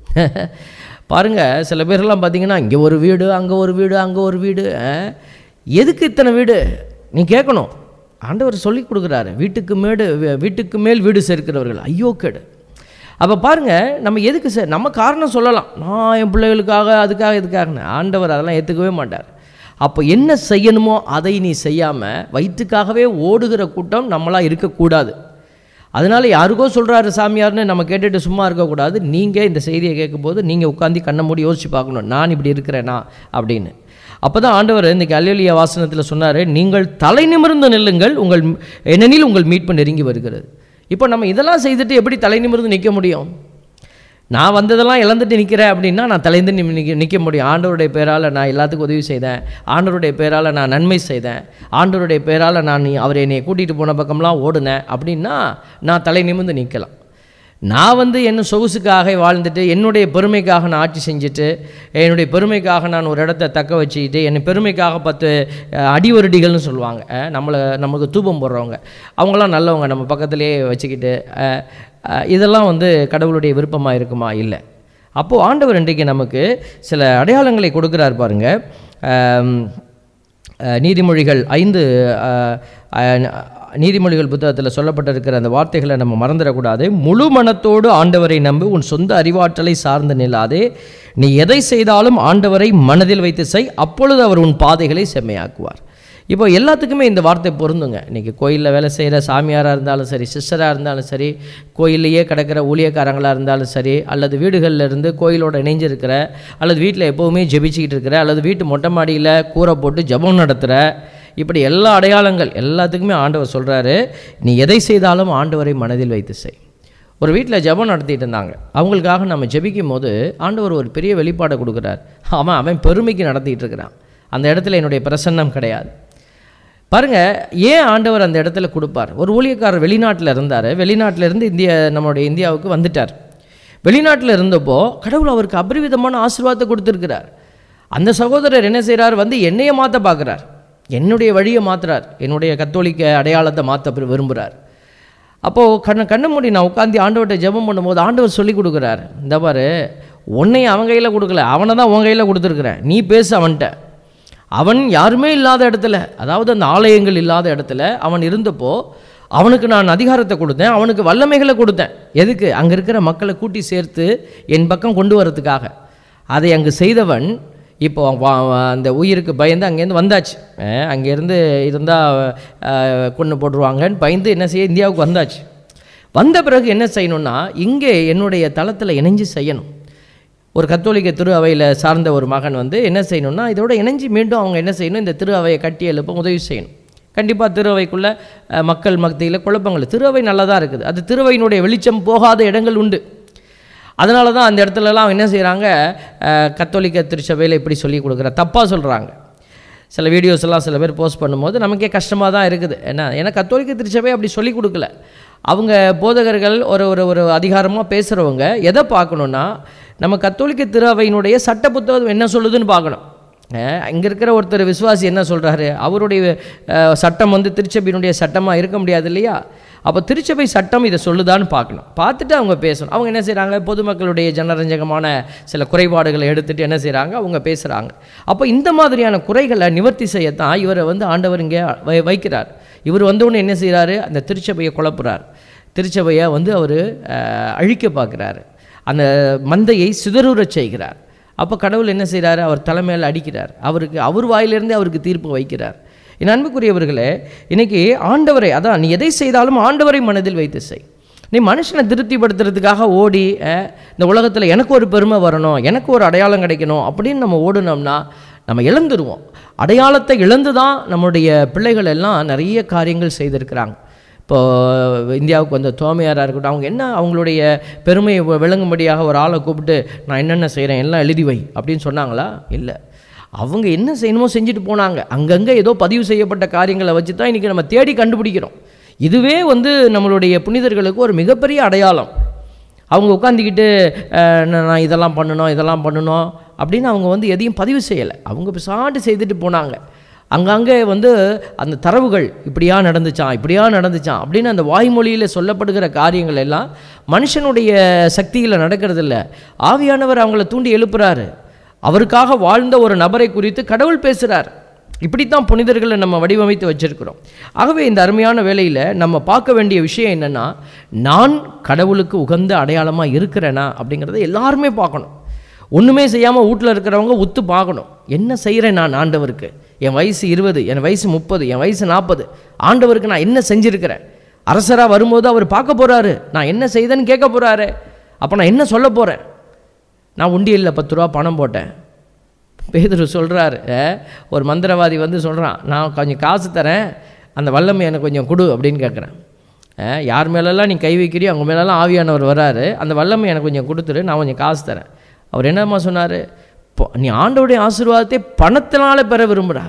பாருங்கள் சில பேர்லாம் பார்த்தீங்கன்னா இங்கே ஒரு வீடு அங்கே ஒரு வீடு அங்கே ஒரு வீடு அஹ், எதுக்கு இத்தனை வீடு நீ கேட்கணும் ஆண்டவர் சொல்லி கொடுக்குறாரு வீட்டுக்கு மேடு வீ- வீட்டுக்கு மேல் வீடு சேர்க்கிறவர்கள் ஐயோ கேடு அப்போ பாருங்கள் நம்ம எதுக்கு சார் நம்ம காரணம் சொல்லலாம் நான் என் பிள்ளைகளுக்காக அதுக்காக இதுக்காகன்னு ஆண்டவர் அதெல்லாம் ஏற்றுக்கவே மாட்டார் அப்போ என்ன செய்யணுமோ அதை நீ செய்யாமல் வயிற்றுக்காகவே ஓடுகிற கூட்டம் நம்மளாக இருக்கக்கூடாது அதனால யாருக்கோ சொல்கிறாரு சாமியார்னு நம்ம கேட்டுட்டு சும்மா இருக்கக்கூடாது நீங்கள் இந்த செய்தியை கேட்கும்போது நீங்கள் உட்காந்து கண்ணை மூடி யோசிச்சு பார்க்கணும் நான் இப்படி இருக்கிறேனா அப்படின்னு அப்போ தான் ஆண்டவர் இன்றைக்கி அல்லலியா வாசனத்தில் சொன்னார் நீங்கள் தலை நிமிர்ந்து நில்லுங்கள் உங்கள் ஏனெனில் உங்கள் மீட்பு நெருங்கி வருகிறது இப்போ நம்ம இதெல்லாம் செய்துட்டு எப்படி தலை நிமிர்ந்து நிற்க முடியும் நான் வந்ததெல்லாம் இழந்துட்டு நிற்கிறேன் அப்படின்னா நான் தலைந்து நிமி- நிக்க நிற்க முடியும் ஆண்டவருடைய பேரால் நான் எல்லாத்துக்கும் உதவி செய்தேன் ஆண்டவருடைய பேரால் நான் நன்மை செய்தேன் ஆண்டவருடைய பேரால் நான் நீ- அவர் என்னை கூட்டிகிட்டு போன பக்கம்லாம் ஓடுனேன் அப்படின்னா நான் தலை நிமிர்ந்து நிற்கலாம் நான் வந்து என்ன சொகுசுக்காக வாழ்ந்துட்டு என்னுடைய பெருமைக்காக நான் ஆட்சி செஞ்சுட்டு என்னுடைய பெருமைக்காக நான் ஒரு இடத்த தக்க வச்சுக்கிட்டு என் பெருமைக்காக பத்து அஹ், அடிவருடிகள்னு சொல்லுவாங்க அஹ், நம்மளை நமக்கு தூபம் போடுறவங்க அவங்களாம் நல்லவங்க நம்ம பக்கத்துலேயே வச்சுக்கிட்டு அஹ், அஹ், இதெல்லாம் வந்து கடவுளுடைய விருப்பமாக இருக்குமா இல்லை அப்போது ஆண்டவர் இன்றைக்கு நமக்கு சில அடையாளங்களை கொடுக்குறார் பாருங்க அம், அஹ், நீதிமொழிகள் ஐந்து அஹ், அஹ், நீதிமொழிகள் புத்தகத்தில் சொல்லப்பட்டிருக்கிற அந்த வார்த்தைகளை நம்ம மறந்துடக்கூடாது முழு மனத்தோடு ஆண்டவரை நம்பி உன் சொந்த அறிவாற்றலை சார்ந்து நில்லாதே நீ எதை செய்தாலும் ஆண்டவரை மனதில் வைத்து செய் அப்பொழுது அவர் உன் பாதைகளை செம்மையாக்குவார் இப்போ எல்லாத்துக்குமே இந்த வார்த்தை பொருந்துங்க இன்றைக்கி கோயிலில் வேலை செய்கிற சாமியாராக இருந்தாலும் சரி சிஸ்டராக இருந்தாலும் சரி கோயில்லையே கிடக்கிற ஊழியக்காரங்களாக இருந்தாலும் சரி அல்லது வீடுகளில் இருந்து கோயிலோட இணைஞ்சிருக்கிற அல்லது வீட்டில் எப்போவுமே ஜெபிச்சுக்கிட்டு இருக்கிற அல்லது வீட்டு மொட்டை மாடியில் கூரை போட்டு ஜெபம் நடத்துகிற இப்படி எல்லா அடையாளங்கள் எல்லாத்துக்குமே ஆண்டவர் சொல்கிறாரு நீ எதை செய்தாலும் ஆண்டவரை மனதில் வைத்து செய் ஒரு வீட்டில் ஜெபம் நடத்திட்டு இருந்தாங்க அவங்களுக்காக நம்ம ஜெபிக்கும் போது ஆண்டவர் ஒரு பெரிய வெளிப்பாடை கொடுக்குறார் அவன் அவன் பெருமைக்கு நடத்திட்டு இருக்கிறான் அந்த இடத்துல என்னுடைய பிரசன்னம் கிடையாது பாருங்க ஏன் ஆண்டவர் அந்த இடத்துல கொடுப்பார் ஒரு ஊழியக்காரர் வெளிநாட்டில் இருந்தார் வெளிநாட்டில் இருந்து இந்திய நம்மளுடைய இந்தியாவுக்கு வந்துட்டார் வெளிநாட்டில் இருந்தப்போ கடவுள் அவருக்கு அபரிவிதமான ஆசீர்வாதத்தை கொடுத்துருக்கிறார் அந்த சகோதரர் என்ன செய்கிறார் வந்து என்னையை மாற்ற பார்க்குறார் என்னுடைய வழியை மாற்றுறார் என்னுடைய கத்தோலிக்க அடையாளத்தை மாற்ற விரும்புகிறார் அப்போது கண்ணை கண்ணை மூடி நான் உட்காந்து ஆண்டவர்கிட்ட ஜெபம் பண்ணும்போது ஆண்டவர் சொல்லி கொடுக்குறார் இந்த பாரு உன்னையும் அவன் கையில் கொடுக்கல அவனை தான் உன் கையில் கொடுத்துருக்குறேன் நீ பேசு அவன்கிட்ட அவன் யாருமே இல்லாத இடத்துல அதாவது அந்த ஆலயங்கள் இல்லாத இடத்துல அவன் இருந்தப்போ அவனுக்கு நான் அதிகாரத்தை கொடுத்தேன் அவனுக்கு வல்லமைகளை கொடுத்தேன் எதுக்கு அங்கே இருக்கிற மக்களை கூட்டி சேர்த்து என் பக்கம் கொண்டு வரதுக்காக அதை அங்கு செய்தவன் இப்போ வா- வா- அந்த உயிருக்கு பயந்து அங்கேருந்து வந்தாச்சு அஹ் அங்கேருந்து இருந்தால் கொண்டு போட்டுருவாங்கன்னு பயந்து என்ன செய்ய இந்தியாவுக்கு வந்தாச்சு வந்த பிறகு என்ன செய்யணும்னா இங்கே என்னுடைய தளத்தில் இணைஞ்சு செய்யணும் ஒரு கத்தோலிக்க திரு அவையில் சார்ந்த ஒரு மகன் வந்து என்ன செய்யணும்னா இதோட இணைஞ்சு மீண்டும் அவங்க என்ன செய்யணும் இந்த திரு அவையை கட்டி எழுப்ப உதவி செய்யணும் கண்டிப்பாக திரு அவைக்குள்ள அஹ், மக்கள் மத்தியில் குழப்பங்கள் திரு அவை நல்லதாக இருக்குது அது திருவையினுடைய வெளிச்சம் போகாத இடங்கள் உண்டு அதனால தான் அந்த இடத்துலலாம் அவங்க என்ன செய்கிறாங்க கத்தோலிக்க திருச்சபையில் இப்படி சொல்லி கொடுக்குற தப்பாக சொல்கிறாங்க சில வீடியோஸ் எல்லாம் சில பேர் போஸ்ட் பண்ணும்போது நமக்கே கஷ்டமாக தான் இருக்குது ஏன்னா ஏன்னா கத்தோலிக்க திருச்சபை அப்படி சொல்லி கொடுக்கல அவங்க போதகர்கள் ஒரு ஒரு ஒரு அதிகாரமாக பேசுகிறவங்க எதை பார்க்கணுன்னா நம்ம கத்தோலிக்க திருவையினுடைய சட்ட புத்தகம் என்ன சொல்லுதுன்னு பார்க்கணும் இங்கே இருக்கிற ஒருத்தர் விசுவாசி என்ன சொல்கிறாரு அவருடைய அஹ், சட்டம் வந்து திருச்சபையினுடைய சட்டமாக இருக்க முடியாது இல்லையா அப்போ திருச்சபை சட்டம் இதை சொல்லுதான்னு பார்க்கணும் பார்த்துட்டு அவங்க பேசணும் அவங்க என்ன செய்கிறாங்க பொதுமக்களுடைய ஜனரஞ்சகமான சில குறைபாடுகளை எடுத்துட்டு என்ன செய்கிறாங்க அவங்க பேசுகிறாங்க அப்போ இந்த மாதிரியான குறைகளை நிவர்த்தி செய்யத்தான் இவரை வந்து ஆண்டவர் இங்கே வை வைக்கிறார் இவர் வந்தவுடனே என்ன செய்கிறாரு அந்த திருச்சபையை குழப்புறார் திருச்சபையை வந்து அவர் அழிக்க பார்க்குறாரு அந்த மந்தையை சிதறுறச் செய்கிறார் அப்போ கடவுள் என்ன செய்கிறாரு அவர் தலைமையில் அடிக்கிறார் அவருக்கு அவர் வாயிலிருந்தே அவருக்கு தீர்ப்பு வைக்கிறார் என் அன்புக்குரியவர்களே இன்னைக்கு ஆண்டவரை அதான் நீ எதை செய்தாலும் ஆண்டவரை மனதில் வைத்து செய் நீ மனுஷனை திருப்திப்படுத்துறதுக்காக ஓடி அஹ், இந்த உலகத்தில் எனக்கு ஒரு பெருமை வரணும் எனக்கு ஒரு அடையாளம் கிடைக்கணும் அப்படின்னு நம்ம ஓடுனோம்னா நம்ம இழந்துருவோம் அடையாளத்தை இழந்து தான் நம்முடைய பிள்ளைகள் எல்லாம் நிறைய காரியங்கள் செய்திருக்கிறாங்க இப்போ இந்தியாவுக்கு வந்த தோமையாராக இருக்கட்டும் அவங்க என்ன அவங்களுடைய பெருமையை வி- விளங்கும்படியாக ஒரு ஆளை கூப்பிட்டு நான் என்னென்ன செய்கிறேன் எல்லாம் எழுதி வை அப்படின்னு சொன்னாங்களா இல்லை அவங்க என்ன செய்யணுமோ செஞ்சுட்டு போனாங்க அங்கங்கே ஏதோ பதிவு செய்யப்பட்ட காரியங்களை வச்சு தான் இன்றைக்கி நம்ம தேடி கண்டுபிடிக்கிறோம் இதுவே வந்து நம்மளுடைய புனிதர்களுக்கு ஒரு மிகப்பெரிய அடையாளம் அவங்க உட்காந்துக்கிட்டு அஹ், நான் நான் இதெல்லாம் பண்ணணும் இதெல்லாம் பண்ணணும் அப்படின்னு அவங்க வந்து எதையும் பதிவு செய்யலை அவங்க பிசாட்டு செய்துட்டு போனாங்க அங்கங்கே வந்து அந்த தரவுகள் இப்படியா நடந்துச்சான் இப்படியா நடந்துச்சான் அப்படின்னு அந்த வாய்மொழியில் சொல்லப்படுகிற காரியங்கள் எல்லாம் மனுஷனுடைய சக்தியில் நடக்கிறதில்ல ஆவியானவர் அவங்கள தூண்டி எழுப்புறாரு அவருக்காக வாழ்ந்த ஒரு நபரை குறித்து கடவுள் பேசுகிறார் இப்படித்தான் புனிதர்களை நம்ம வடிவமைத்து வச்சிருக்கிறோம் ஆகவே இந்த அருமையான வேளையில் நம்ம பார்க்க வேண்டிய விஷயம் என்னென்னா நான் கடவுளுக்கு உகந்த அடையாளமாக இருக்கிறேனா அப்படிங்கிறத எல்லாருமே பார்க்கணும் ஒன்றுமே செய்யாமல் வீட்டில் இருக்கிறவங்க உத்து பார்க்கணும் என்ன செய்கிறேன் நான் ஆண்டவருக்கு என் வயசு இருபது என் வயசு முப்பது என் வயசு நாற்பது ஆண்டவருக்கு நான் என்ன செஞ்சுருக்கிறேன் அரசராக வரும்போது அவர் பார்க்க போகிறாரு நான் என்ன செய்தேன்னு கேட்க போகிறாரு அப்போ நான் என்ன சொல்ல போகிறேன் நான் உண்டியலில் பத்து ரூபா பணம் போட்டேன் பேதுரு சொல்கிறாரு ஒரு மந்திரவாதி வந்து சொல்கிறான் நான் கொஞ்சம் காசு தரேன் அந்த வல்லமை எனக்கு கொஞ்சம் கொடு அப்படின்னு கேட்குறேன் அஹ், யார் மேலெல்லாம் நீ கை வைக்கிறியோ அவங்க மேலெல்லாம் ஆவியானவர் வராரு அந்த வல்லமை எனக்கு கொஞ்சம் கொடுத்துரு நான் கொஞ்சம் காசு தரேன் அவர் என்னம்மா சொன்னார் நீ ஆண்டவருடைய ஆசீர்வாதத்தை பணத்தினால பெற விரும்புகிறா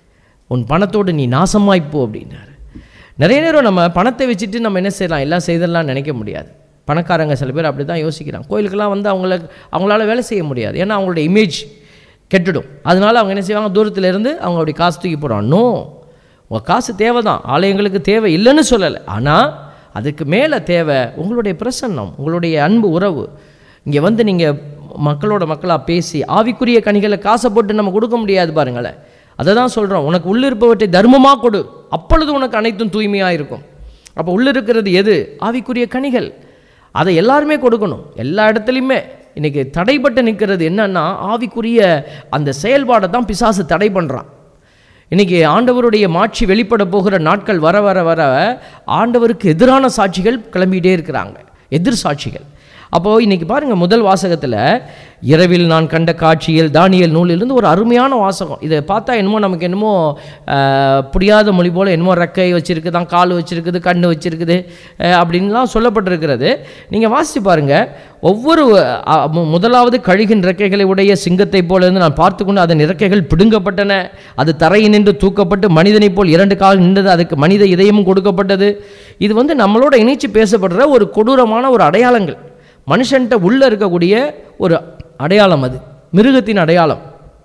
உன் பணத்தோடு நீ நாசமாய் போ அப்படின்னாரு நிறைய நேரம் நம்ம பணத்தை வச்சுட்டு நம்ம என்ன செய்யலாம் எல்லாம் செய்திடலாம்னு நினைக்க முடியாது பணக்காரங்க சில பேர் அப்படி தான் யோசிக்கிறாங்க கோயிலுக்கெல்லாம் வந்து அவங்கள அவங்களால வேலை செய்ய முடியாது ஏன்னா அவங்களோட இமேஜ் கெட்டுடும் அதனால அவங்க என்ன செய்வாங்க தூரத்துல இருந்து அவங்க அப்படி காசு தூக்கி போடுறாங்க நோ உங்கள் காசு தேவை தான் ஆலயங்களுக்கு தேவை இல்லைன்னு சொல்லலை ஆனால் அதுக்கு மேலே தேவை உங்களுடைய பிரசன்னம் உங்களுடைய அன்பு உறவு இங்கே வந்து நீங்கள் மக்களோட மக்களாக பேசி ஆவிக்குரிய கனிகளை காசை போட்டு நம்ம கொடுக்க முடியாது பாருங்களேன் அதை தான் சொல்கிறோம் உனக்கு உள்ளிருப்பவற்றை தர்மமாக கொடு அப்பொழுது உனக்கு அனைத்தும் தூய்மையாக இருக்கும் அப்போ உள்ளிருக்கிறது எது ஆவிக்குரிய கனிகள் அதை எல்லாருமே கொடுக்கணும் எல்லா இடத்துலையுமே இன்றைக்கி தடைப்பட்டு நிற்கிறது என்னன்னா ஆவிக்குரிய அந்த செயல்பாடை தான் பிசாசு தடை பண்ணுறான் இன்னைக்கு ஆண்டவருடைய மாட்சி வெளிப்பட போகிற நாட்கள் வர வர வர ஆண்டவருக்கு எதிரான சாட்சிகள் கிளம்பிட்டே இருக்கிறாங்க எதிர் சாட்சிகள் அப்போது இன்னைக்கு பாருங்க முதல் வாசகத்தில் இரவில் நான் கண்ட காட்சியில் தானியல் நூலிலிருந்து ஒரு அருமையான வாசகம் இதை பார்த்தா என்னமோ நமக்கு என்னமோ ஆஹ், புரியாத மொழி போல் என்னமோ ரெக்கை வச்சிருக்குதான் கால் வச்சிருக்குது கண் வச்சிருக்குது ஆஹ், அப்படின்லாம் சொல்லப்பட்டிருக்கிறது நீங்கள் வாசித்து பாருங்க ஒவ்வொரு அஹ், மு- முதலாவது கழுகின் இறக்கைகளை உடைய சிங்கத்தைப் போல இருந்து நான் பார்த்து கொண்டு அதன் இறக்கைகள் பிடுங்கப்பட்டன அது தரையினின்று தூக்கப்பட்டு மனிதனைப் போல் இரண்டு கால் நின்றது அதுக்கு மனித இதயமும் கொடுக்கப்பட்டது இது வந்து நம்மளோட இணைச்சு பேசப்படுற ஒரு கொடூரமான ஒரு அடையாளங்கள் மனுஷன்ட்ட உள்ளே இருக்கக்கூடிய ஒரு அடையாளம் அது மிருகத்தின் அடையாளம்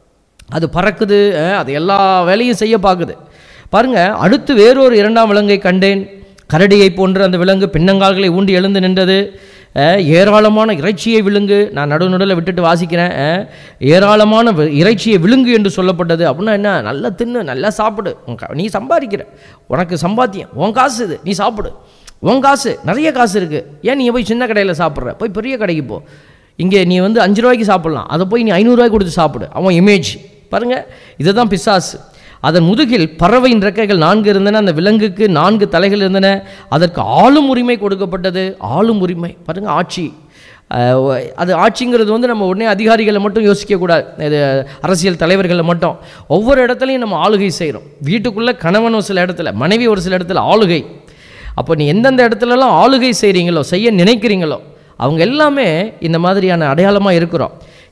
அது பறக்குது அஹ், அது எல்லா வேலையும் செய்ய பார்க்குது பாருங்க அடுத்து வேறொரு இரண்டாம் விலங்கை கண்டேன் கரடியை போன்ற அந்த விலங்கு பின்னங்கால்களை ஊண்டி எழுந்து நின்றது அஹ், ஏராளமான இறைச்சியை விழுங்கு நான் நடு நடுவில் விட்டுட்டு வாசிக்கிறேன் அஹ், ஏராளமான வி- இறைச்சியை விழுங்கு என்று சொல்லப்பட்டது அப்படின்னா என்ன நல்லா தின்னு நல்லா சாப்பிடு உன் க- நீ சம்பாதிக்கிற உனக்கு சம்பாத்தியம் உன் காசு இது நீ சாப்பிடு உன் காசு நிறைய காசு இருக்குது ஏன் நீ போய் சின்ன கடையில் சாப்பிட்ற போய் பெரிய கடைக்கு போ இங்கே நீ வந்து அஞ்சு ரூபாய்க்கு சாப்பிட்லாம் அதை போய் நீ ஐநூறுரூவாய்க்கு கொடுத்து சாப்பிடு அவன் இமேஜ் பாருங்கள் இதுதான் பிசாசு அதன் முதுகில் பறவையின் ரெக்கைகள் நான்கு இருந்தன அந்த விலங்குக்கு நான்கு தலைகள் இருந்தன அதற்கு ஆளும் உரிமை கொடுக்கப்பட்டது ஆளும் உரிமை பாருங்க ஆட்சி அஹ், ஒ- அது ஆட்சிங்கிறது வந்து நம்ம உடனே அதிகாரிகளை மட்டும் யோசிக்கக்கூடாது இது அரசியல் தலைவர்களை மட்டும் ஒவ்வொரு இடத்துலையும் நம்ம ஆளுகை செய்கிறோம் வீட்டுக்குள்ளே கணவன் ஒரு சில இடத்துல மனைவி ஒரு சில இடத்துல ஆளுகை அப்போ நீ எந்தெந்த இடத்துலலாம் ஆளுகை செய்கிறீங்களோ செய்ய நினைக்கிறீங்களோ அவங்க எல்லாமே இந்த மாதிரியான அடையாளமாக இருக்கிறோம்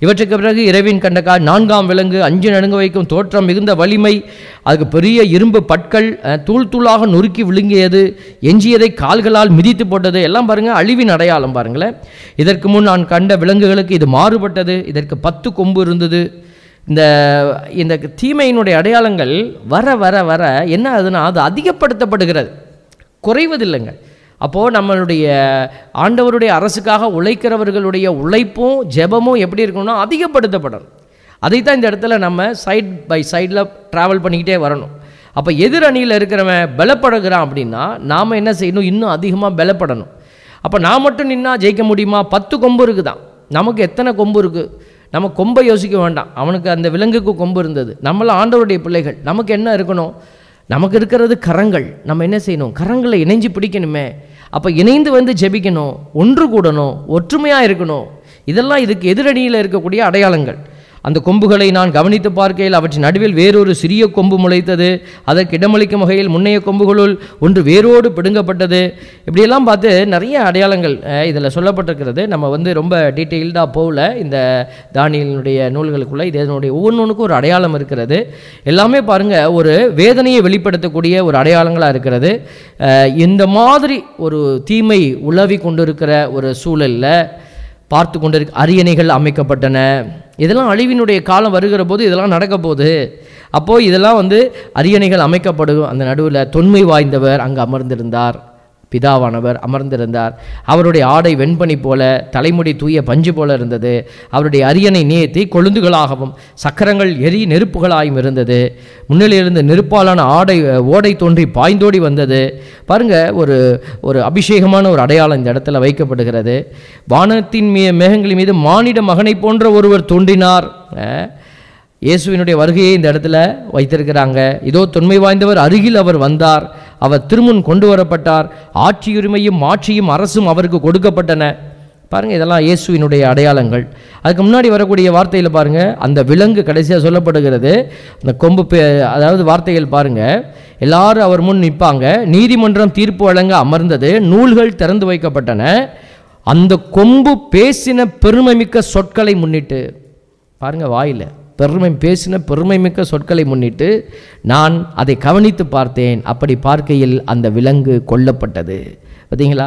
இவற்றுக்கு பிறகு இரவின் கண்டக்கா நான்காம் விலங்கு அஞ்சு நடுங்க வைக்கும் தோற்றம் மிகுந்த வலிமை அதுக்கு பெரிய இரும்பு பற்கள் அஹ், தூள் தூளாக நொறுக்கி விழுங்கியது எஞ்சியதை கால்களால் மிதித்து போட்டது எல்லாம் பாருங்க அழிவின் அடையாளம் பாருங்களேன் இதற்கு முன் நான் கண்ட விலங்குகளுக்கு இது மாறுபட்டது இதற்கு பத்து கொம்பு இருந்தது இந்த இந்த தீமையினுடைய அடையாளங்கள் வர வர வர என்ன ஆகுதுன்னா அது அதிகப்படுத்தப்படுகிறது குறைவதில்லைங்க அப்போது நம்மளுடைய ஆண்டவருடைய அரசுக்காக உழைக்கிறவர்களுடைய உழைப்பும் ஜெபமும் எப்படி இருக்கணும்னா அதிகப்படுத்தப்படணும் அதைத்தான் இந்த இடத்துல நம்ம சைட் பை சைடில் ட்ராவல் பண்ணிக்கிட்டே வரணும் அப்போ எதிர் அணியில் இருக்கிறவன் பலப்படுகிறான் அப்படின்னா நாம் என்ன செய்யணும் இன்னும் அதிகமாக பலப்படணும் அப்போ நான் மட்டும் நின்னா ஜெயிக்க முடியுமா பத்து கொம்பு இருக்குதான் நமக்கு எத்தனை கொம்பு இருக்குது நம்ம கொம்பை யோசிக்க வேண்டாம் அவனுக்கு அந்த விலங்குக்கு கொம்பு இருந்தது நம்மளாம் ஆண்டவருடைய பிள்ளைகள் நமக்கு என்ன இருக்கணும் நமக்கு இருக்கிறது கரங்கள் நம்ம என்ன செய்யணும் கரங்களை இணைஞ்சு பிடிக்கணுமே அப்போ இணைந்து வந்து ஜெபிக்கணும் ஒன்று கூடணும் ஒற்றுமையாக இருக்கணும் இதெல்லாம் இதுக்கு எதிரணியில் இருக்கக்கூடிய அடையாளங்கள் அந்த கொம்புகளை நான் கவனித்து பார்க்கையில் அவற்றின் நடுவில் வேறொரு சிறிய கொம்பு முளைத்தது அதற்கு இடமளிக்கும் வகையில் முன்னைய கொம்புகளுள் ஒன்று வேரோடு பிடுங்கப்பட்டது இப்படியெல்லாம் பார்த்து நிறைய அடையாளங்கள் இதில் சொல்லப்பட்டிருக்கிறது நம்ம வந்து ரொம்ப டீட்டெயில்டாக போகல இந்த தானியலினுடைய நூல்களுக்குள்ள இது இதனுடைய ஒவ்வொன்றுக்கும் ஒரு அடையாளம் இருக்கிறது எல்லாமே பாருங்கள் ஒரு வேதனையை வெளிப்படுத்தக்கூடிய ஒரு அடையாளங்களாக இருக்கிறது அஹ், இந்த மாதிரி ஒரு தீமை உலவி கொண்டிருக்கிற ஒரு சூழலில் பார்த்து கொண்டிருக்க அரியணைகள் அமைக்கப்பட்டன இதெல்லாம் அழிவினுடைய காலம் வருகிற போது இதெல்லாம் நடக்க போகுது அப்போது இதெல்லாம் வந்து அரியணைகள் அமைக்கப்படும் அந்த நடுவில் தொன்மை வாய்ந்தவர் அங்கே அமர்ந்திருந்தார் பிதாவானவர் அமர்ந்திருந்தார் அவருடைய ஆடை வெண்பனி போல தலைமுடி தூய பஞ்சு போல இருந்தது அவருடைய அரியணை நீத்தி கொழுந்துகளாகவும் சக்கரங்கள் எரி நெருப்புகளாயும் இருந்தது முன்னிலிருந்து நெருப்பாலான ஆடை ஓடை தோன்றி பாய்ந்தோடி வந்தது பாருங்க ஒரு ஒரு அபிஷேகமான ஒரு அடையாளம் இந்த இடத்துல வைக்கப்படுகிறது வானத்தின் மீ மேகங்களின் மீது மானிட மகனை போன்ற ஒருவர் தோன்றினார் அஹ், இயேசுவினுடைய வருகையை இந்த இடத்துல வைத்திருக்கிறாங்க இதோ தொன்மை வாய்ந்தவர் அருகில் அவர் வந்தார் அவர் திருமுன் கொண்டு வரப்பட்டார் ஆட்சியுரிமையும் ஆட்சியும் அரசும் அவருக்கு கொடுக்கப்பட்டன பாருங்க இதெல்லாம் இயேசுவினுடைய அடையாளங்கள் அதுக்கு முன்னாடி வரக்கூடிய வார்த்தையில் பாருங்க அந்த விலங்கு கடைசியாக சொல்லப்படுகிறது அந்த கொம்பு பே- அதாவது வார்த்தைகள் பாருங்க எல்லாரும் அவர் முன் நிற்பாங்க நீதிமன்றம் தீர்ப்பு வழங்க அமர்ந்தது நூல்கள் திறந்து வைக்கப்பட்டன அந்த கொம்பு பேசின பெருமைமிக்க சொற்களை முன்னிட்டு பாருங்க வாயில பெருமை பேசின பெருமைமிக்க சொற்களை முன்னிட்டு நான் அதை கவனித்து பார்த்தேன் அப்படி பார்க்கையில் அந்த விலங்கு கொல்லப்பட்டது பார்த்தீங்களா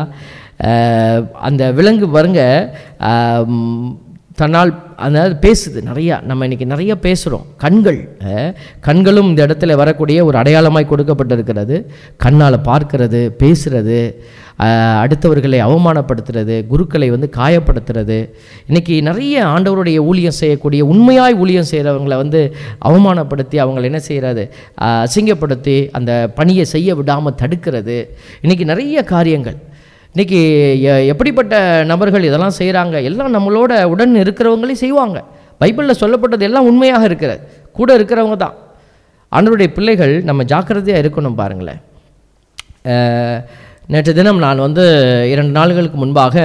அஹ், அந்த விலங்கு பாருங்க அஹ், ம், தன்னால் அதாவது பேசுது நிறையா நம்ம இன்னைக்கு நிறைய பேசுகிறோம் கண்கள் அஹ், கண்களும் இந்த இடத்துல வரக்கூடிய ஒரு அடையாளமாய் கொடுக்கப்பட்டிருக்கிறது கண்ணால் பார்க்கிறது பேசுறது அஹ், அடுத்தவர்களை அவமானப்படுத்துறது குருக்களை வந்து காயப்படுத்துறது இன்னைக்கு நிறைய ஆண்டவருடைய ஊழியம் செய்யக்கூடிய உண்மையாய் ஊழியம் செய்கிறவங்களை வந்து அவமானப்படுத்தி அவங்களை என்ன செய்கிறது அசிங்கப்படுத்தி அந்த பணியை செய்ய விடாமல் தடுக்கிறது இன்னைக்கு நிறைய காரியங்கள் இன்னைக்கு எ- எப்படிப்பட்ட நபர்கள் இதெல்லாம் செய்கிறாங்க எல்லாம் நம்மளோட உடன் இருக்கிறவங்களே செய்வாங்க பைபிளில் சொல்லப்பட்டது எல்லாம் உண்மையாக இருக்கிறது கூட இருக்கிறவங்க தான் ஆண்டவருடைய பிள்ளைகள் நம்ம ஜாக்கிரதையாக இருக்கணும் பாருங்களேன் அஹ், நேற்று தினம் நான் வந்து இரண்டு நாள்களுக்கு முன்பாக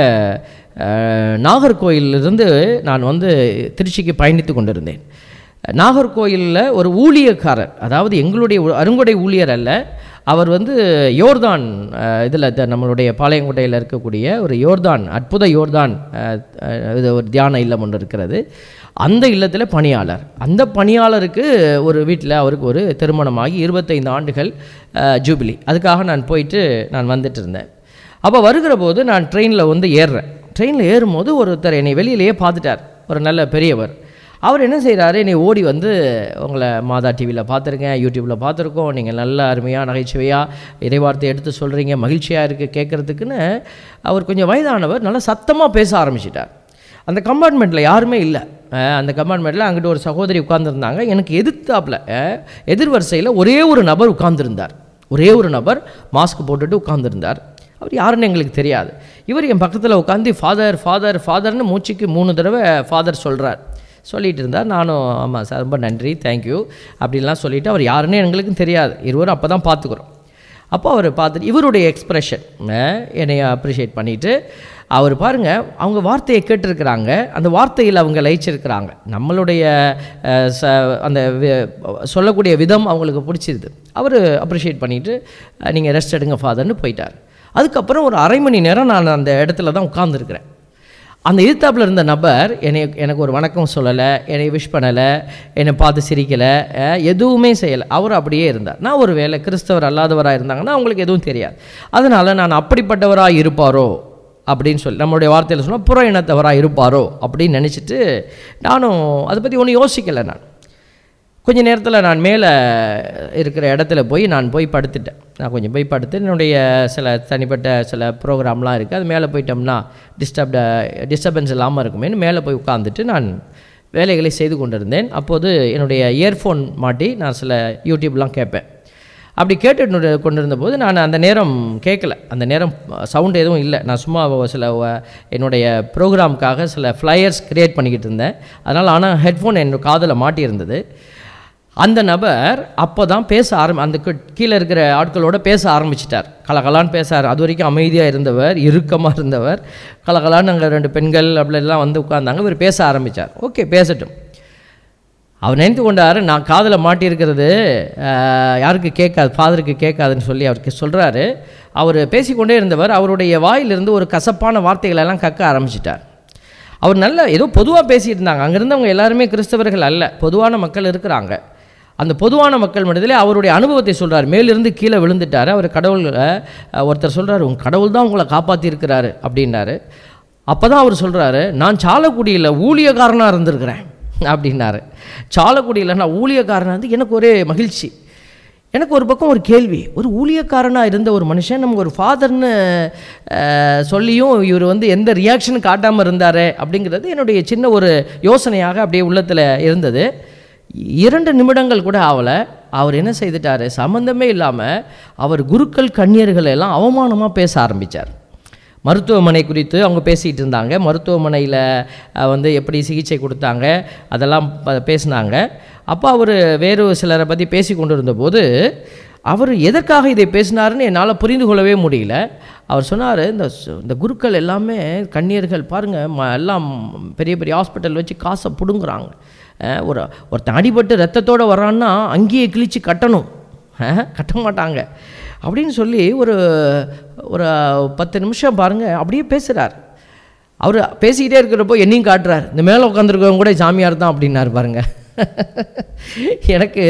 அஹ், நாகர்கோயிலிருந்து நான் வந்து திருச்சிக்கு பயணித்து கொண்டிருந்தேன் நாகர்கோயிலில் ஒரு ஊழியக்காரர் அதாவது எங்களுடைய ஒரு அருங்கொடை ஊழியர் அல்ல அவர் வந்து யோர்தான் இதில் நம்மளுடைய பாளையங்கோட்டையில் இருக்கக்கூடிய ஒரு யோர்தான் அற்புத யோர்தான் அஹ், அஹ், இது ஒரு தியான இல்லம் ஒன்று இருக்கிறது அந்த இல்லத்தில் பணியாளர் அந்த பணியாளருக்கு ஒரு வீட்டில் அவருக்கு ஒரு திருமணமாகி இருபத்தைந்து ஆண்டுகள் அஹ், ஜூபிலி அதுக்காக நான் போயிட்டு நான் வந்துட்டு இருந்தேன் அப்போ வருகிற போது நான் ட்ரெயினில் வந்து ஏறுறேன் ட்ரெயினில் ஏறும்போது ஒருத்தர் என்னை வெளியிலேயே பார்த்துட்டார் ஒரு நல்ல பெரியவர் அவர் என்ன செய்கிறாரு என்னை ஓடி வந்து உங்களை மாதா டிவியில் பார்த்துருக்கேன் யூடியூப்பில் பார்த்துருக்கோம் நீங்கள் நல்ல அருமையாக நகைச்சுவையாக இறைவார்த்தை எடுத்து சொல்கிறீங்க மகிழ்ச்சியாக இருக்குது கேட்குறதுக்குன்னு அவர் கொஞ்சம் வயதானவர் நல்லா சத்தமாக பேச ஆரம்பிச்சிட்டார் அந்த கம்பார்ட்மெண்ட்டில் யாருமே இல்லை அஹ் அந்த கம்பார்ட்மெண்ட்டில் அங்கிட்டு ஒரு சகோதரி உட்கார்ந்திருந்தாங்க எனக்கு எதிர்த்தாப்புல அஹ் எதிர்வரிசையில் ஒரே ஒரு நபர் உட்கார்ந்திருந்தார் ஒரே ஒரு நபர் மாஸ்க் போட்டுட்டு உட்கார்ந்திருந்தார் அவர் யாருன்னு எங்களுக்கு தெரியாது இவர் என் பக்கத்தில் உட்காந்து ஃபாதர் ஃபாதர் ஃபாதர்னு மூச்சுக்கு மூணு தடவை ஃபாதர் சொல்கிறார் சொல்லிட்டு இருந்தார் நானும் ஆமாம் சார் ரொம்ப நன்றி தேங்க்யூ அப்படின்லாம் சொல்லிவிட்டு அவர் யாருன்னு எங்களுக்கும் தெரியாது இருவரும் அப்போ தான் பார்த்துக்குறோம் அப்போ அவர் பார்த்துட்டு இவருடைய எக்ஸ்ப்ரெஷன் என்னை அப்ரிஷியேட் பண்ணிவிட்டு அவர் பாருங்கள் அவங்க வார்த்தையை கேட்டிருக்கிறாங்க அந்த வார்த்தையில் அவங்க லயிச்சிருக்கிறாங்க நம்மளுடைய அஹ், ச அந்த வி- சொல்லக்கூடிய விதம் அவங்களுக்கு பிடிச்சிருது அவர் அப்ரிஷியேட் பண்ணிவிட்டு நீங்கள் ரெஸ்ட் எடுங்க ஃபாதர்னு போயிட்டார் அதுக்கப்புறம் ஒரு அரை மணி நேரம் நான் அந்த இடத்துல தான் உட்கார்ந்துருக்கிறேன் அந்த எதிர்த்தாப்புல இருந்த நபர் என்னை எனக்கு ஒரு வணக்கம் சொல்லலை என்னை விஷ் பண்ணலை என்னை பார்த்து சிரிக்கலை அஹ், எதுவுமே செய்யலை அவர் அப்படியே இருந்தார் நான் ஒரு வேளை கிறிஸ்தவர் அல்லாதவராக இருந்தாங்கன்னா அவங்களுக்கு எதுவும் தெரியாது அதனால் நான் அப்படிப்பட்டவராக இருப்பாரோ அப்படின்னு சொல்லி நம்மளுடைய வார்த்தையில் சொன்னால் புற இனத்தவராக இருப்பாரோ அப்படின்னு நினச்சிட்டு நானும் அதை பற்றி ஒன்றும் யோசிக்கலை நான் கொஞ்ச நேரத்தில் நான் மேலே இருக்கிற இடத்துல போய் நான் போய் படுத்துட்டேன் நான் கொஞ்சம் போய் படுத்து என்னுடைய சில தனிப்பட்ட சில ப்ரோக்ராம்லாம் இருக்குது அது மேலே போயிட்டோம்னா டிஸ்டர்ப்ட டிஸ்டர்பன்ஸ் இல்லாமல் இருக்குமேன்னு மேலே போய் உட்காந்துட்டு நான் வேலைகளை செய்து கொண்டிருந்தேன் அப்போது என்னுடைய இயர்ஃபோன் மாட்டி நான் சில யூடியூப்லாம் கேட்பேன் அப்படி கேட்டுட்டு கொண்டிருந்த போது நான் அந்த நேரம் கேட்கல அந்த நேரம் சவுண்ட் எதுவும் இல்லை நான் சும்மா சில வ- என்னுடைய ப்ரோக்ராமுக்காக சில ஃப்ளையர்ஸ் க்ரியேட் பண்ணிக்கிட்டு இருந்தேன் அதனால் ஆனால் ஹெட்ஃபோன் என் காதில் மாட்டியிருந்தது அந்த நபர் அப்போ தான் பேச ஆரம்பி அந்த கீ- கீழே இருக்கிற ஆட்களோட பேச ஆரம்பிச்சிட்டார் கலகலான்னு பேசார் அது வரைக்கும் அமைதியாக இருந்தவர் இறுக்கமாக இருந்தவர் கலகலான்னு அங்கே ரெண்டு பெண்கள் அப்படிலாம் வந்து உட்கார்ந்தாங்க இவர் பேச ஆரம்பித்தார் ஓகே பேசட்டும் அவர் நினைத்து கொண்டார் நான் காதில் மாட்டியிருக்கிறது அஹ், யாருக்கு கேட்காது ஃபாதருக்கு கேட்காதுன்னு சொல்லி அவருக்கு சொல்கிறாரு அவர் பேசிக்கொண்டே இருந்தவர் அவருடைய வாயிலிருந்து ஒரு கசப்பான வார்த்தைகளை எல்லாம் கக்க ஆரம்பிச்சிட்டார் அவர் நல்ல ஏதோ பொதுவாக பேசிட்டு இருந்தாங்க அங்கே இருந்தவங்க எல்லாருமே கிறிஸ்தவர்கள் அல்ல பொதுவான மக்கள் இருக்கிறாங்க அந்த பொதுவான மக்கள் மனதிலே அவருடைய அனுபவத்தை சொல்றார் மேலிருந்து கீழே விழுந்துட்டார் அவர் கடவுள் அஹ், ஒருத்தர் சொல்றாரு உங்க கடவுள் தான் உங்களை காப்பாற்றி இருக்கிறாரு அப்படின்னாரு அப்போ தான் அவர் சொல்றாரு நான் சாலக்குடியில் ஊழியக்காரனாக இருந்திருக்கிறேன் அப்படின்னாரு சாலக்குடியில் நான் ஊழியக்காரனாக இருந்து எனக்கு ஒரே மகிழ்ச்சி எனக்கு ஒரு பக்கம் ஒரு கேள்வி ஒரு ஊழியக்காரனாக இருந்த ஒரு மனுஷன் நமக்கு ஒரு ஃபாதர்னு சொல்லியும் இவர் வந்து எந்த ரியாக்ஷனும் காட்டாமல் இருந்தார் அப்படிங்கிறது என்னுடைய சின்ன ஒரு யோசனையாக அப்படியே உள்ளத்தில் இருந்தது இரண்டு நிமிடங்கள் கூட ஆகலை அவர் என்ன செய்துட்டாரு சம்மந்தமே இல்லாமல் அவர் குருக்கள் கன்னியர்களை எல்லாம் அவமானமாக பேச ஆரம்பித்தார் மருத்துவமனை குறித்து அவங்க பேசிகிட்டு இருந்தாங்க மருத்துவமனையில் வந்து எப்படி சிகிச்சை கொடுத்தாங்க அதெல்லாம் ப- பேசினாங்க அப்போ அவர் வேறு சிலரை பற்றி பேசி கொண்டு இருந்தபோது அவர் எதற்காக இதை பேசினாருன்னு என்னால் புரிந்து கொள்ளவே முடியல அவர் சொன்னார் இந்த சு- இந்த குருக்கள் எல்லாமே கன்னியர்கள் பாருங்கள் ம எல்லாம் பெரிய பெரிய ஹாஸ்பிட்டல் வச்சு காசை பிடுங்குறாங்க அஹ் ஒரு ஒருத்தன் அடிபட்டு ரத்தத்தோடு வர்றான்னா அங்கேயே கிழிச்சு கட்டணும் அஹ், கட்ட மாட்டாங்க அப்படின்னு சொல்லி ஒரு ஒரு பத்து நிமிஷம் பாருங்கள் அப்படியே பேசுகிறார் அவர் பேசிக்கிட்டே இருக்கிறப்போ என்னையும் காட்டுறார் இந்த மேலே உட்காந்துருக்கவங்க கூட சாமியார் தான் அப்படின்னாரு பாருங்க எனக்கு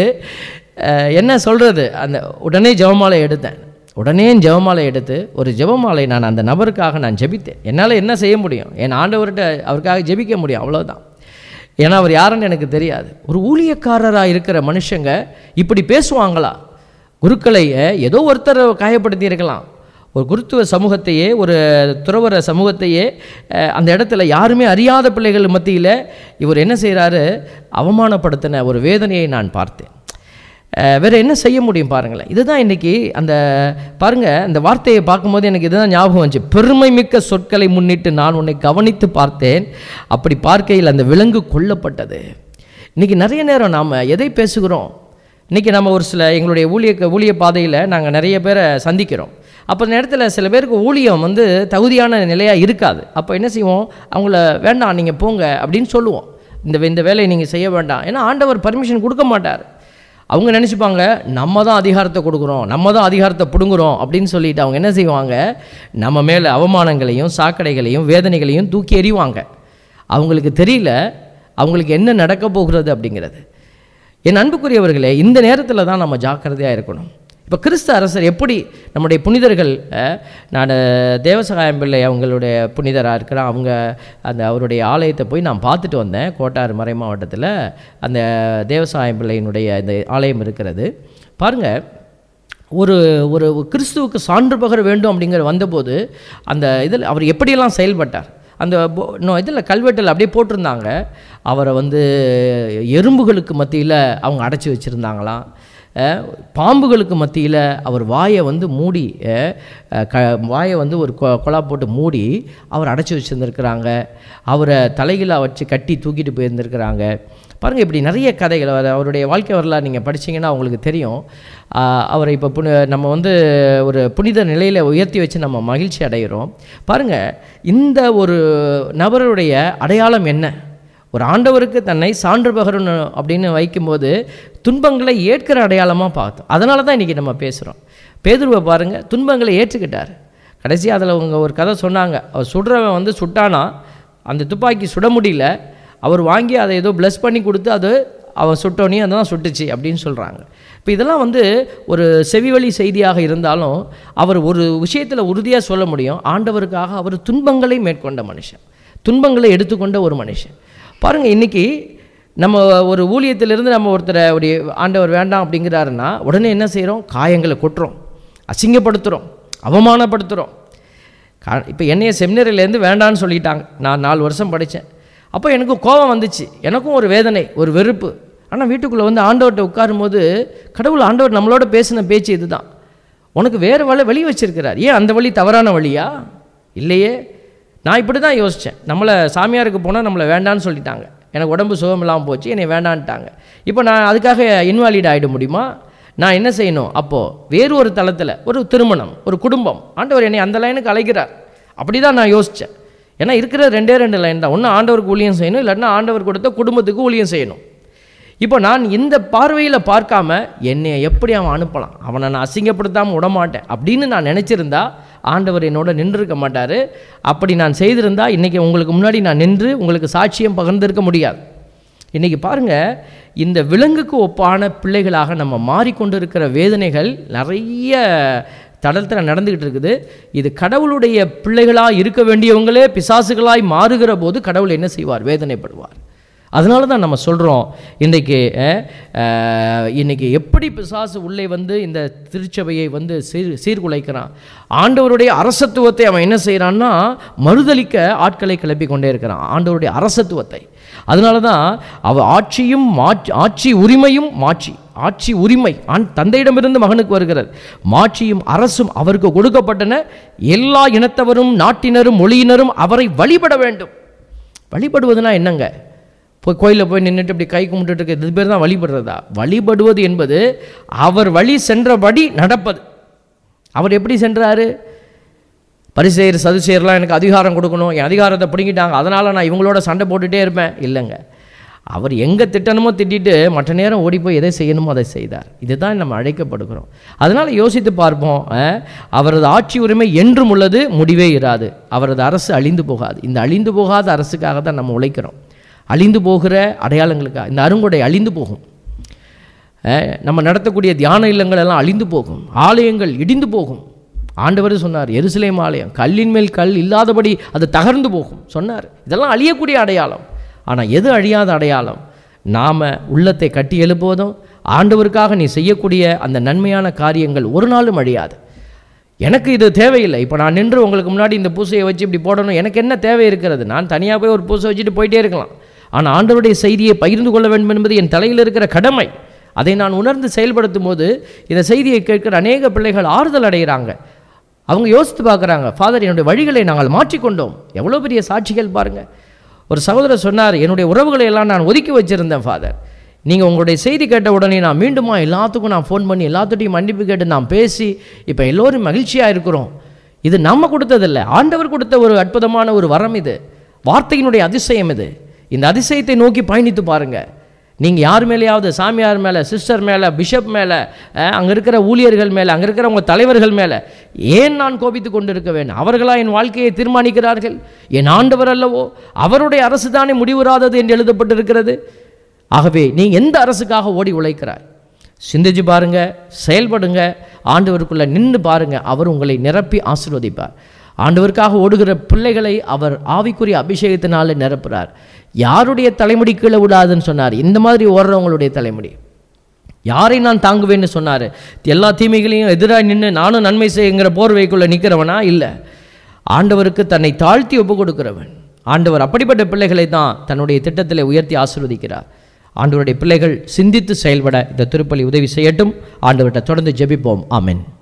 அஹ், என்ன சொல்கிறது அந்த உடனே ஜெபமாலை எடுத்தேன் உடனே ஜெபமாலை எடுத்து ஒரு ஜெபமாலை நான் அந்த நபருக்காக நான் ஜெபித்தேன் என்னால் என்ன செய்ய முடியும் என் ஆண்டவர்கிட்ட அவருக்காக ஜெபிக்க முடியும் அவ்வளோதான் ஏன்னா அவர் யாருன்னு எனக்கு தெரியாது ஒரு ஊழியக்காரராக இருக்கிற மனுஷங்க இப்படி பேசுவாங்களா குருக்களை ஏதோ ஒருத்தர் காயப்படுத்தி இருக்கலாம் ஒரு குருத்துவ சமூகத்தையே ஒரு துறவர சமூகத்தையே அஹ், அந்த இடத்துல யாருமே அறியாத பிள்ளைகள் மத்தியில் இவர் என்ன செய்கிறாரு அவமானப்படுத்தின ஒரு வேதனையை நான் பார்த்தேன் அஹ், வேற என்ன செய்ய முடியும் பாருங்களேன் இதுதான் இன்னைக்கு அந்த பாருங்க அந்த வார்த்தையை பார்க்கும்போது எனக்கு இதுதான் ஞாபகம் வந்துச்சு பெருமை மிக்க சொற்களை முன்னிட்டு நான் உன்னை கவனித்து பார்த்தேன் அப்படி பார்க்கையில் அந்த விலங்கு கொல்லப்பட்டது இன்னைக்கு நிறைய நேரம் நாம் எதை பேசுகிறோம் இன்றைக்கி நம்ம ஒரு சில எங்களுடைய ஊழிய ஊழிய பாதையில் நாங்கள் நிறைய பேரை சந்திக்கிறோம் அப்போ அந்த இடத்துல சில பேருக்கு ஊழியம் வந்து தகுதியான நிலையாக இருக்காது அப்போ என்ன செய்வோம் அவங்கள வேண்டாம் நீங்கள் போங்க அப்படின்னு சொல்லுவோம் இந்த இந்த வேலையை நீங்கள் செய்ய வேண்டாம் ஏன்னா ஆண்டவர் பர்மிஷன் கொடுக்க மாட்டார் அவங்க நினச்சிப்பாங்க நம்ம தான் அதிகாரத்தை கொடுக்குறோம் நம்ம தான் அதிகாரத்தை பிடுங்குறோம் அப்படின்னு சொல்லிட்டு அவங்க என்ன செய்வாங்க நம்ம மேலே அவமானங்களையும் சாக்கடைகளையும் வேதனைகளையும் தூக்கி எறிவாங்க அவங்களுக்கு தெரியல அவங்களுக்கு என்ன நடக்க போகிறது அப்படிங்கிறது என் அன்புக்குரியவர்களே இந்த நேரத்தில் தான் நம்ம ஜாக்கிரதையாக இருக்கணும் இப்போ கிறிஸ்து அரசர் எப்படி நம்முடைய புனிதர்கள் அஹ், நான் தேவசகாயம் பிள்ளை அவங்களுடைய புனிதராக இருக்கிறான் அவங்க அந்த அவருடைய ஆலயத்தை போய் நான் பார்த்துட்டு வந்தேன் கோட்டாறு மறை மாவட்டத்தில் அந்த தேவசகாயம் பிள்ளையினுடைய இந்த ஆலயம் இருக்கிறது பாருங்கள் ஒரு ஒரு கிறிஸ்துவுக்கு சான்று பகர வேண்டும் அப்படிங்கிற வந்தபோது அந்த இதில் அவர் எப்படியெல்லாம் செயல்பட்டார் அந்த போ- இன்னும் இதில் கல்வெட்டில் அப்படியே போட்டிருந்தாங்க அவரை வந்து எறும்புகளுக்கு மத்தியில் அவங்க அடைச்சி வச்சுருந்தாங்களாம் அஹ், பாம்புகளுக்கு மத்தியில் அவர் வாயை வந்து மூடி அஹ், அஹ், க வாயை வந்து ஒரு கொ கொலா போட்டு மூடி அவர் அடைச்சி வச்சுருந்துருக்குறாங்க அவரை தலைகீழாக வச்சு கட்டி தூக்கிட்டு போயிருந்திருக்கிறாங்க பாருங்கள் இப்படி நிறைய கதைகள் அவர் அவருடைய வாழ்க்கை வரலாறு நீங்கள் படிச்சீங்கன்னா உங்களுக்கு தெரியும் ஆஹ் அவரை இப்போ புனி நம்ம வந்து ஒரு புனித நிலையில் உயர்த்தி வச்சு நம்ம மகிழ்ச்சி அடைகிறோம் பாருங்கள் இந்த ஒரு நபருடைய அடையாளம் என்ன ஒரு ஆண்டவருக்கு தன்னை சான்று பகரணும் அப்படின்னு வைக்கும்போது துன்பங்களை ஏற்கிற அடையாளமாக பார்த்தோம் அதனால தான் இன்றைக்கி நம்ம பேசுகிறோம் பேதுருவை பாருங்கள் துன்பங்களை ஏற்றுக்கிட்டார் கடைசி அதில் அவங்க ஒரு கதை சொன்னாங்க அவர் சுடுறவன் வந்து சுட்டானா அந்த துப்பாக்கி சுட முடியல அவர் வாங்கி அதை ஏதோ ப்ளஸ் பண்ணி கொடுத்து அது அவன் சுட்டோனே அதான் சுட்டுச்சு அப்படின்னு சொல்கிறாங்க இப்போ இதெல்லாம் வந்து ஒரு செவிவழி செய்தியாக இருந்தாலும் அவர் ஒரு விஷயத்தில் உறுதியாக சொல்ல முடியும் ஆண்டவருக்காக அவர் துன்பங்களை மேற்கொண்ட மனுஷன் துன்பங்களை எடுத்துக்கொண்ட ஒரு மனுஷன் பாருங்கள் இன்றைக்கி நம்ம ஒரு ஊழியத்திலிருந்து நம்ம ஒருத்தரை ஒரு ஆண்டவர் வேண்டாம் அப்படிங்கிறாருன்னா உடனே என்ன செய்கிறோம் காயங்களை கொட்டுறோம் அசிங்கப்படுத்துகிறோம் அவமானப்படுத்துகிறோம் கா இப்போ என்னைய செமினரிலேருந்து வேண்டான்னு சொல்லிட்டாங்க நான் நாலு வருஷம் படித்தேன் அப்போ எனக்கு கோபம் வந்துச்சு எனக்கும் ஒரு வேதனை ஒரு வெறுப்பு ஆனால் வீட்டுக்குள்ளே வந்து ஆண்டவர்கிட்ட உட்காரும்போது கடவுள் ஆண்டவர் நம்மளோட பேசின பேச்சு இதுதான் உனக்கு வேறு வழி வழி வச்சிருக்கிறார் ஏன் அந்த வழி தவறான வழியா இல்லையே நான் இப்படி தான் யோசித்தேன் நம்மளை சாமியாருக்கு போனால் நம்மளை வேண்டான்னு சொல்லிட்டாங்க எனக்கு உடம்பு சுகம் இல்லாமல் போச்சு என்னை வேண்டான்ட்டாங்க இப்போ நான் அதுக்காக இன்வாலிட் ஆகிட முடியுமா நான் என்ன செய்யணும் அப்போது வேறு ஒரு தளத்தில் ஒரு திருமணம் ஒரு குடும்பம் ஆண்டவர் என்னை அந்த லைனுக்கு அழைக்கிறார் அப்படி தான் நான் யோசித்தேன் ஏன்னா இருக்கிற ரெண்டே ரெண்டு லைன் தான் ஒன்று ஆண்டவருக்கு ஊழியம் செய்யணும் இல்லைன்னா ஆண்டவர் கொடுத்த குடும்பத்துக்கு ஊழியம் செய்யணும் இப்போ நான் இந்த பார்வையில் பார்க்காம என்னை எப்படி அவன் அனுப்பலாம் அவனை நான் அசிங்கப்படுத்தாமல் விடமாட்டேன் அப்படின்னு நான் நினச்சிருந்தா ஆண்டவர் என்னோட நின்றுருக்க மாட்டார் அப்படி நான் செய்திருந்தா இன்றைக்கி உங்களுக்கு முன்னாடி நான் நின்று உங்களுக்கு சாட்சியம் பகிர்ந்திருக்க முடியாது இன்றைக்கி பாருங்கள் இந்த விலங்குக்கு ஒப்பான பிள்ளைகளாக நம்ம மாறிக்கொண்டிருக்கிற வேதனைகள் நிறைய தடத்தில் நடந்துக்கிட்டு இருக்குது இது கடவுளுடைய பிள்ளைகளாக இருக்க வேண்டியவங்களே பிசாசுகளாய் மாறுகிற போது கடவுள் என்ன செய்வார் வேதனைப்படுவார் அதனால தான் நம்ம சொல்கிறோம் இன்றைக்கு அஹ், அஹ், இன்னைக்கு எப்படி பிசாசு உள்ளே வந்து இந்த திருச்சபையை வந்து சீர் சீர்குலைக்கிறான் ஆண்டவருடைய அரசத்துவத்தை அவன் என்ன செய்கிறான்னா மறுதலிக்க ஆட்களை கிளப்பி கொண்டே இருக்கிறான் ஆண்டவருடைய அரசத்துவத்தை அதனால தான் அவ ஆட்சியும் மாட்சி ஆட்சி உரிமையும் மாட்சி ஆட்சி உரிமை ஆண் தந்தையிடமிருந்து மகனுக்கு வருகிறது மாட்சியும் அரசும் அவருக்கு கொடுக்கப்பட்டன எல்லா இனத்தவரும் நாட்டினரும் மொழியினரும் அவரை வழிபட வேண்டும் வழிபடுவதுனா என்னங்க போய் கோயிலில் போய் நின்றுட்டு இப்படி கை கும்பிட்டுட்டு இருக்க இது பேர் தான் வழிபடுறதா வழிபடுவது என்பது அவர் வழி சென்றபடி நடப்பது அவர் எப்படி சென்றாரு பரிசெயர் சதுசெயர்லாம் எனக்கு அதிகாரம் கொடுக்கணும் என் அதிகாரத்தை பிடுங்கிட்டாங்க அதனால் நான் இவங்களோட சண்டை போட்டுகிட்டே இருப்பேன் இல்லைங்க அவர் எங்கே திட்டணுமோ திட்டிட்டு மற்ற நேரம் ஓடி போய் எதை செய்யணுமோ அதை செய்தார் இதுதான் நம்ம அழைக்கப்படுகிறோம் அதனால் யோசித்து பார்ப்போம் அஹ், அவரது ஆட்சி உரிமை என்றும் உள்ளது முடிவே இராது அவரது அரசு அழிந்து போகாது இந்த அழிந்து போகாத அரசுக்காக தான் நம்ம உழைக்கிறோம் அழிந்து போகிற அடையாளங்களுக்காக இந்த அருங்கொடை அழிந்து போகும் அஹ், நம்ம நடத்தக்கூடிய தியான இல்லங்கள் எல்லாம் அழிந்து போகும் ஆலயங்கள் இடிந்து போகும் ஆண்டவர் சொன்னார் எருசலேம் ஆலயம் கல்லின் மேல் கல் இல்லாதபடி அது தகர்ந்து போகும் சொன்னார் இதெல்லாம் அழியக்கூடிய அடையாளம் ஆனால் எது அழியாத அடையாளம் நாம் உள்ளத்தை கட்டி எழுப்புவதும் ஆண்டவருக்காக நீ செய்யக்கூடிய அந்த நன்மையான காரியங்கள் ஒரு நாளும் அழியாது எனக்கு இது தேவையில்லை இப்போ நான் நின்று உங்களுக்கு முன்னாடி இந்த பூசையை வச்சு இப்படி போடணும் எனக்கு என்ன தேவை இருக்கிறது நான் தனியாக போய் ஒரு பூசை வச்சுட்டு போயிட்டே இருக்கலாம் ஆனால் ஆண்டவருடைய செய்தியை பகிர்ந்து கொள்ள வேண்டும் என்பது என் தலையில் இருக்கிற கடமை அதை நான் உணர்ந்து செயல்படுத்தும் போது இந்த செய்தியை கேட்கிற அநேக பிள்ளைகள் ஆறுதல் அடைகிறாங்க அவங்க யோசித்து பார்க்குறாங்க ஃபாதர் என்னுடைய வழிகளை நாங்கள் மாற்றிக்கொண்டோம் எவ்வளோ பெரிய சாட்சிகள் பாருங்கள் ஒரு சகோதரர் சொன்னார் என்னுடைய உறவுகளை எல்லாம் நான் ஒதுக்கி வச்சிருந்தேன் ஃபாதர் நீங்கள் உங்களுடைய செய்தி கேட்ட உடனே நான் மீண்டுமா எல்லாத்துக்கும் நான் ஃபோன் பண்ணி எல்லாத்துட்டையும் மன்னிப்பு கேட்டு நான் பேசி இப்போ எல்லோரும் மகிழ்ச்சியாக இருக்கிறோம் இது நம்ம கொடுத்ததில்ல ஆண்டவர் கொடுத்த ஒரு அற்புதமான ஒரு வரம் இது வார்த்தையினுடைய அதிசயம் இது இந்த அதிசயத்தை நோக்கி பயணித்து பாருங்கள் நீங்கள் யார் மேலேயாவது சாமியார் மேலே சிஸ்டர் மேலே பிஷப் மேலே அங்கே இருக்கிற ஊழியர்கள் மேலே அங்கே இருக்கிற உங்கள் தலைவர்கள் மேலே ஏன் நான் கோபித்து கொண்டு இருக்க வேண்டும் அவர்களா என் வாழ்க்கையை தீர்மானிக்கிறார்கள் என் ஆண்டவர் அல்லவோ அவருடைய அரசு தானே முடிவுறாதது என்று எழுதப்பட்டிருக்கிறது ஆகவே நீ எந்த அரசுக்காக ஓடி உழைக்கிறாய் சிந்திச்சு பாருங்க செயல்படுங்க ஆண்டவருக்குள்ள நின்று பாருங்க அவர் உங்களை நிரப்பி ஆசீர்வதிப்பார் ஆண்டவருக்காக ஓடுகிற பிள்ளைகளை அவர் ஆவிக்குரிய அபிஷேகத்தினால நிரப்புறார் யாருடைய தலைமுடி கீழே விடாதுன்னு சொன்னார் இந்த மாதிரி ஓடுறவங்களுடைய தலைமுடி யாரை நான் தாங்குவேன்னு சொன்னார் எல்லா தீமைகளையும் எதிராக நின்று நானும் நன்மை செய்யுங்கிற போர்வைக்குள்ளே நிற்கிறவனா இல்லை ஆண்டவருக்கு தன்னை தாழ்த்தி ஒப்பு கொடுக்கிறவன் ஆண்டவர் அப்படிப்பட்ட பிள்ளைகளை தான் தன்னுடைய திட்டத்தில் உயர்த்தி ஆசீர்வதிக்கிறார் ஆண்டவருடைய பிள்ளைகள் சிந்தித்து செயல்பட இந்த திருப்பலி உதவி செய்யட்டும் ஆண்டவர்கிட்ட தொடர்ந்து ஜெபிப்போம் ஆமென்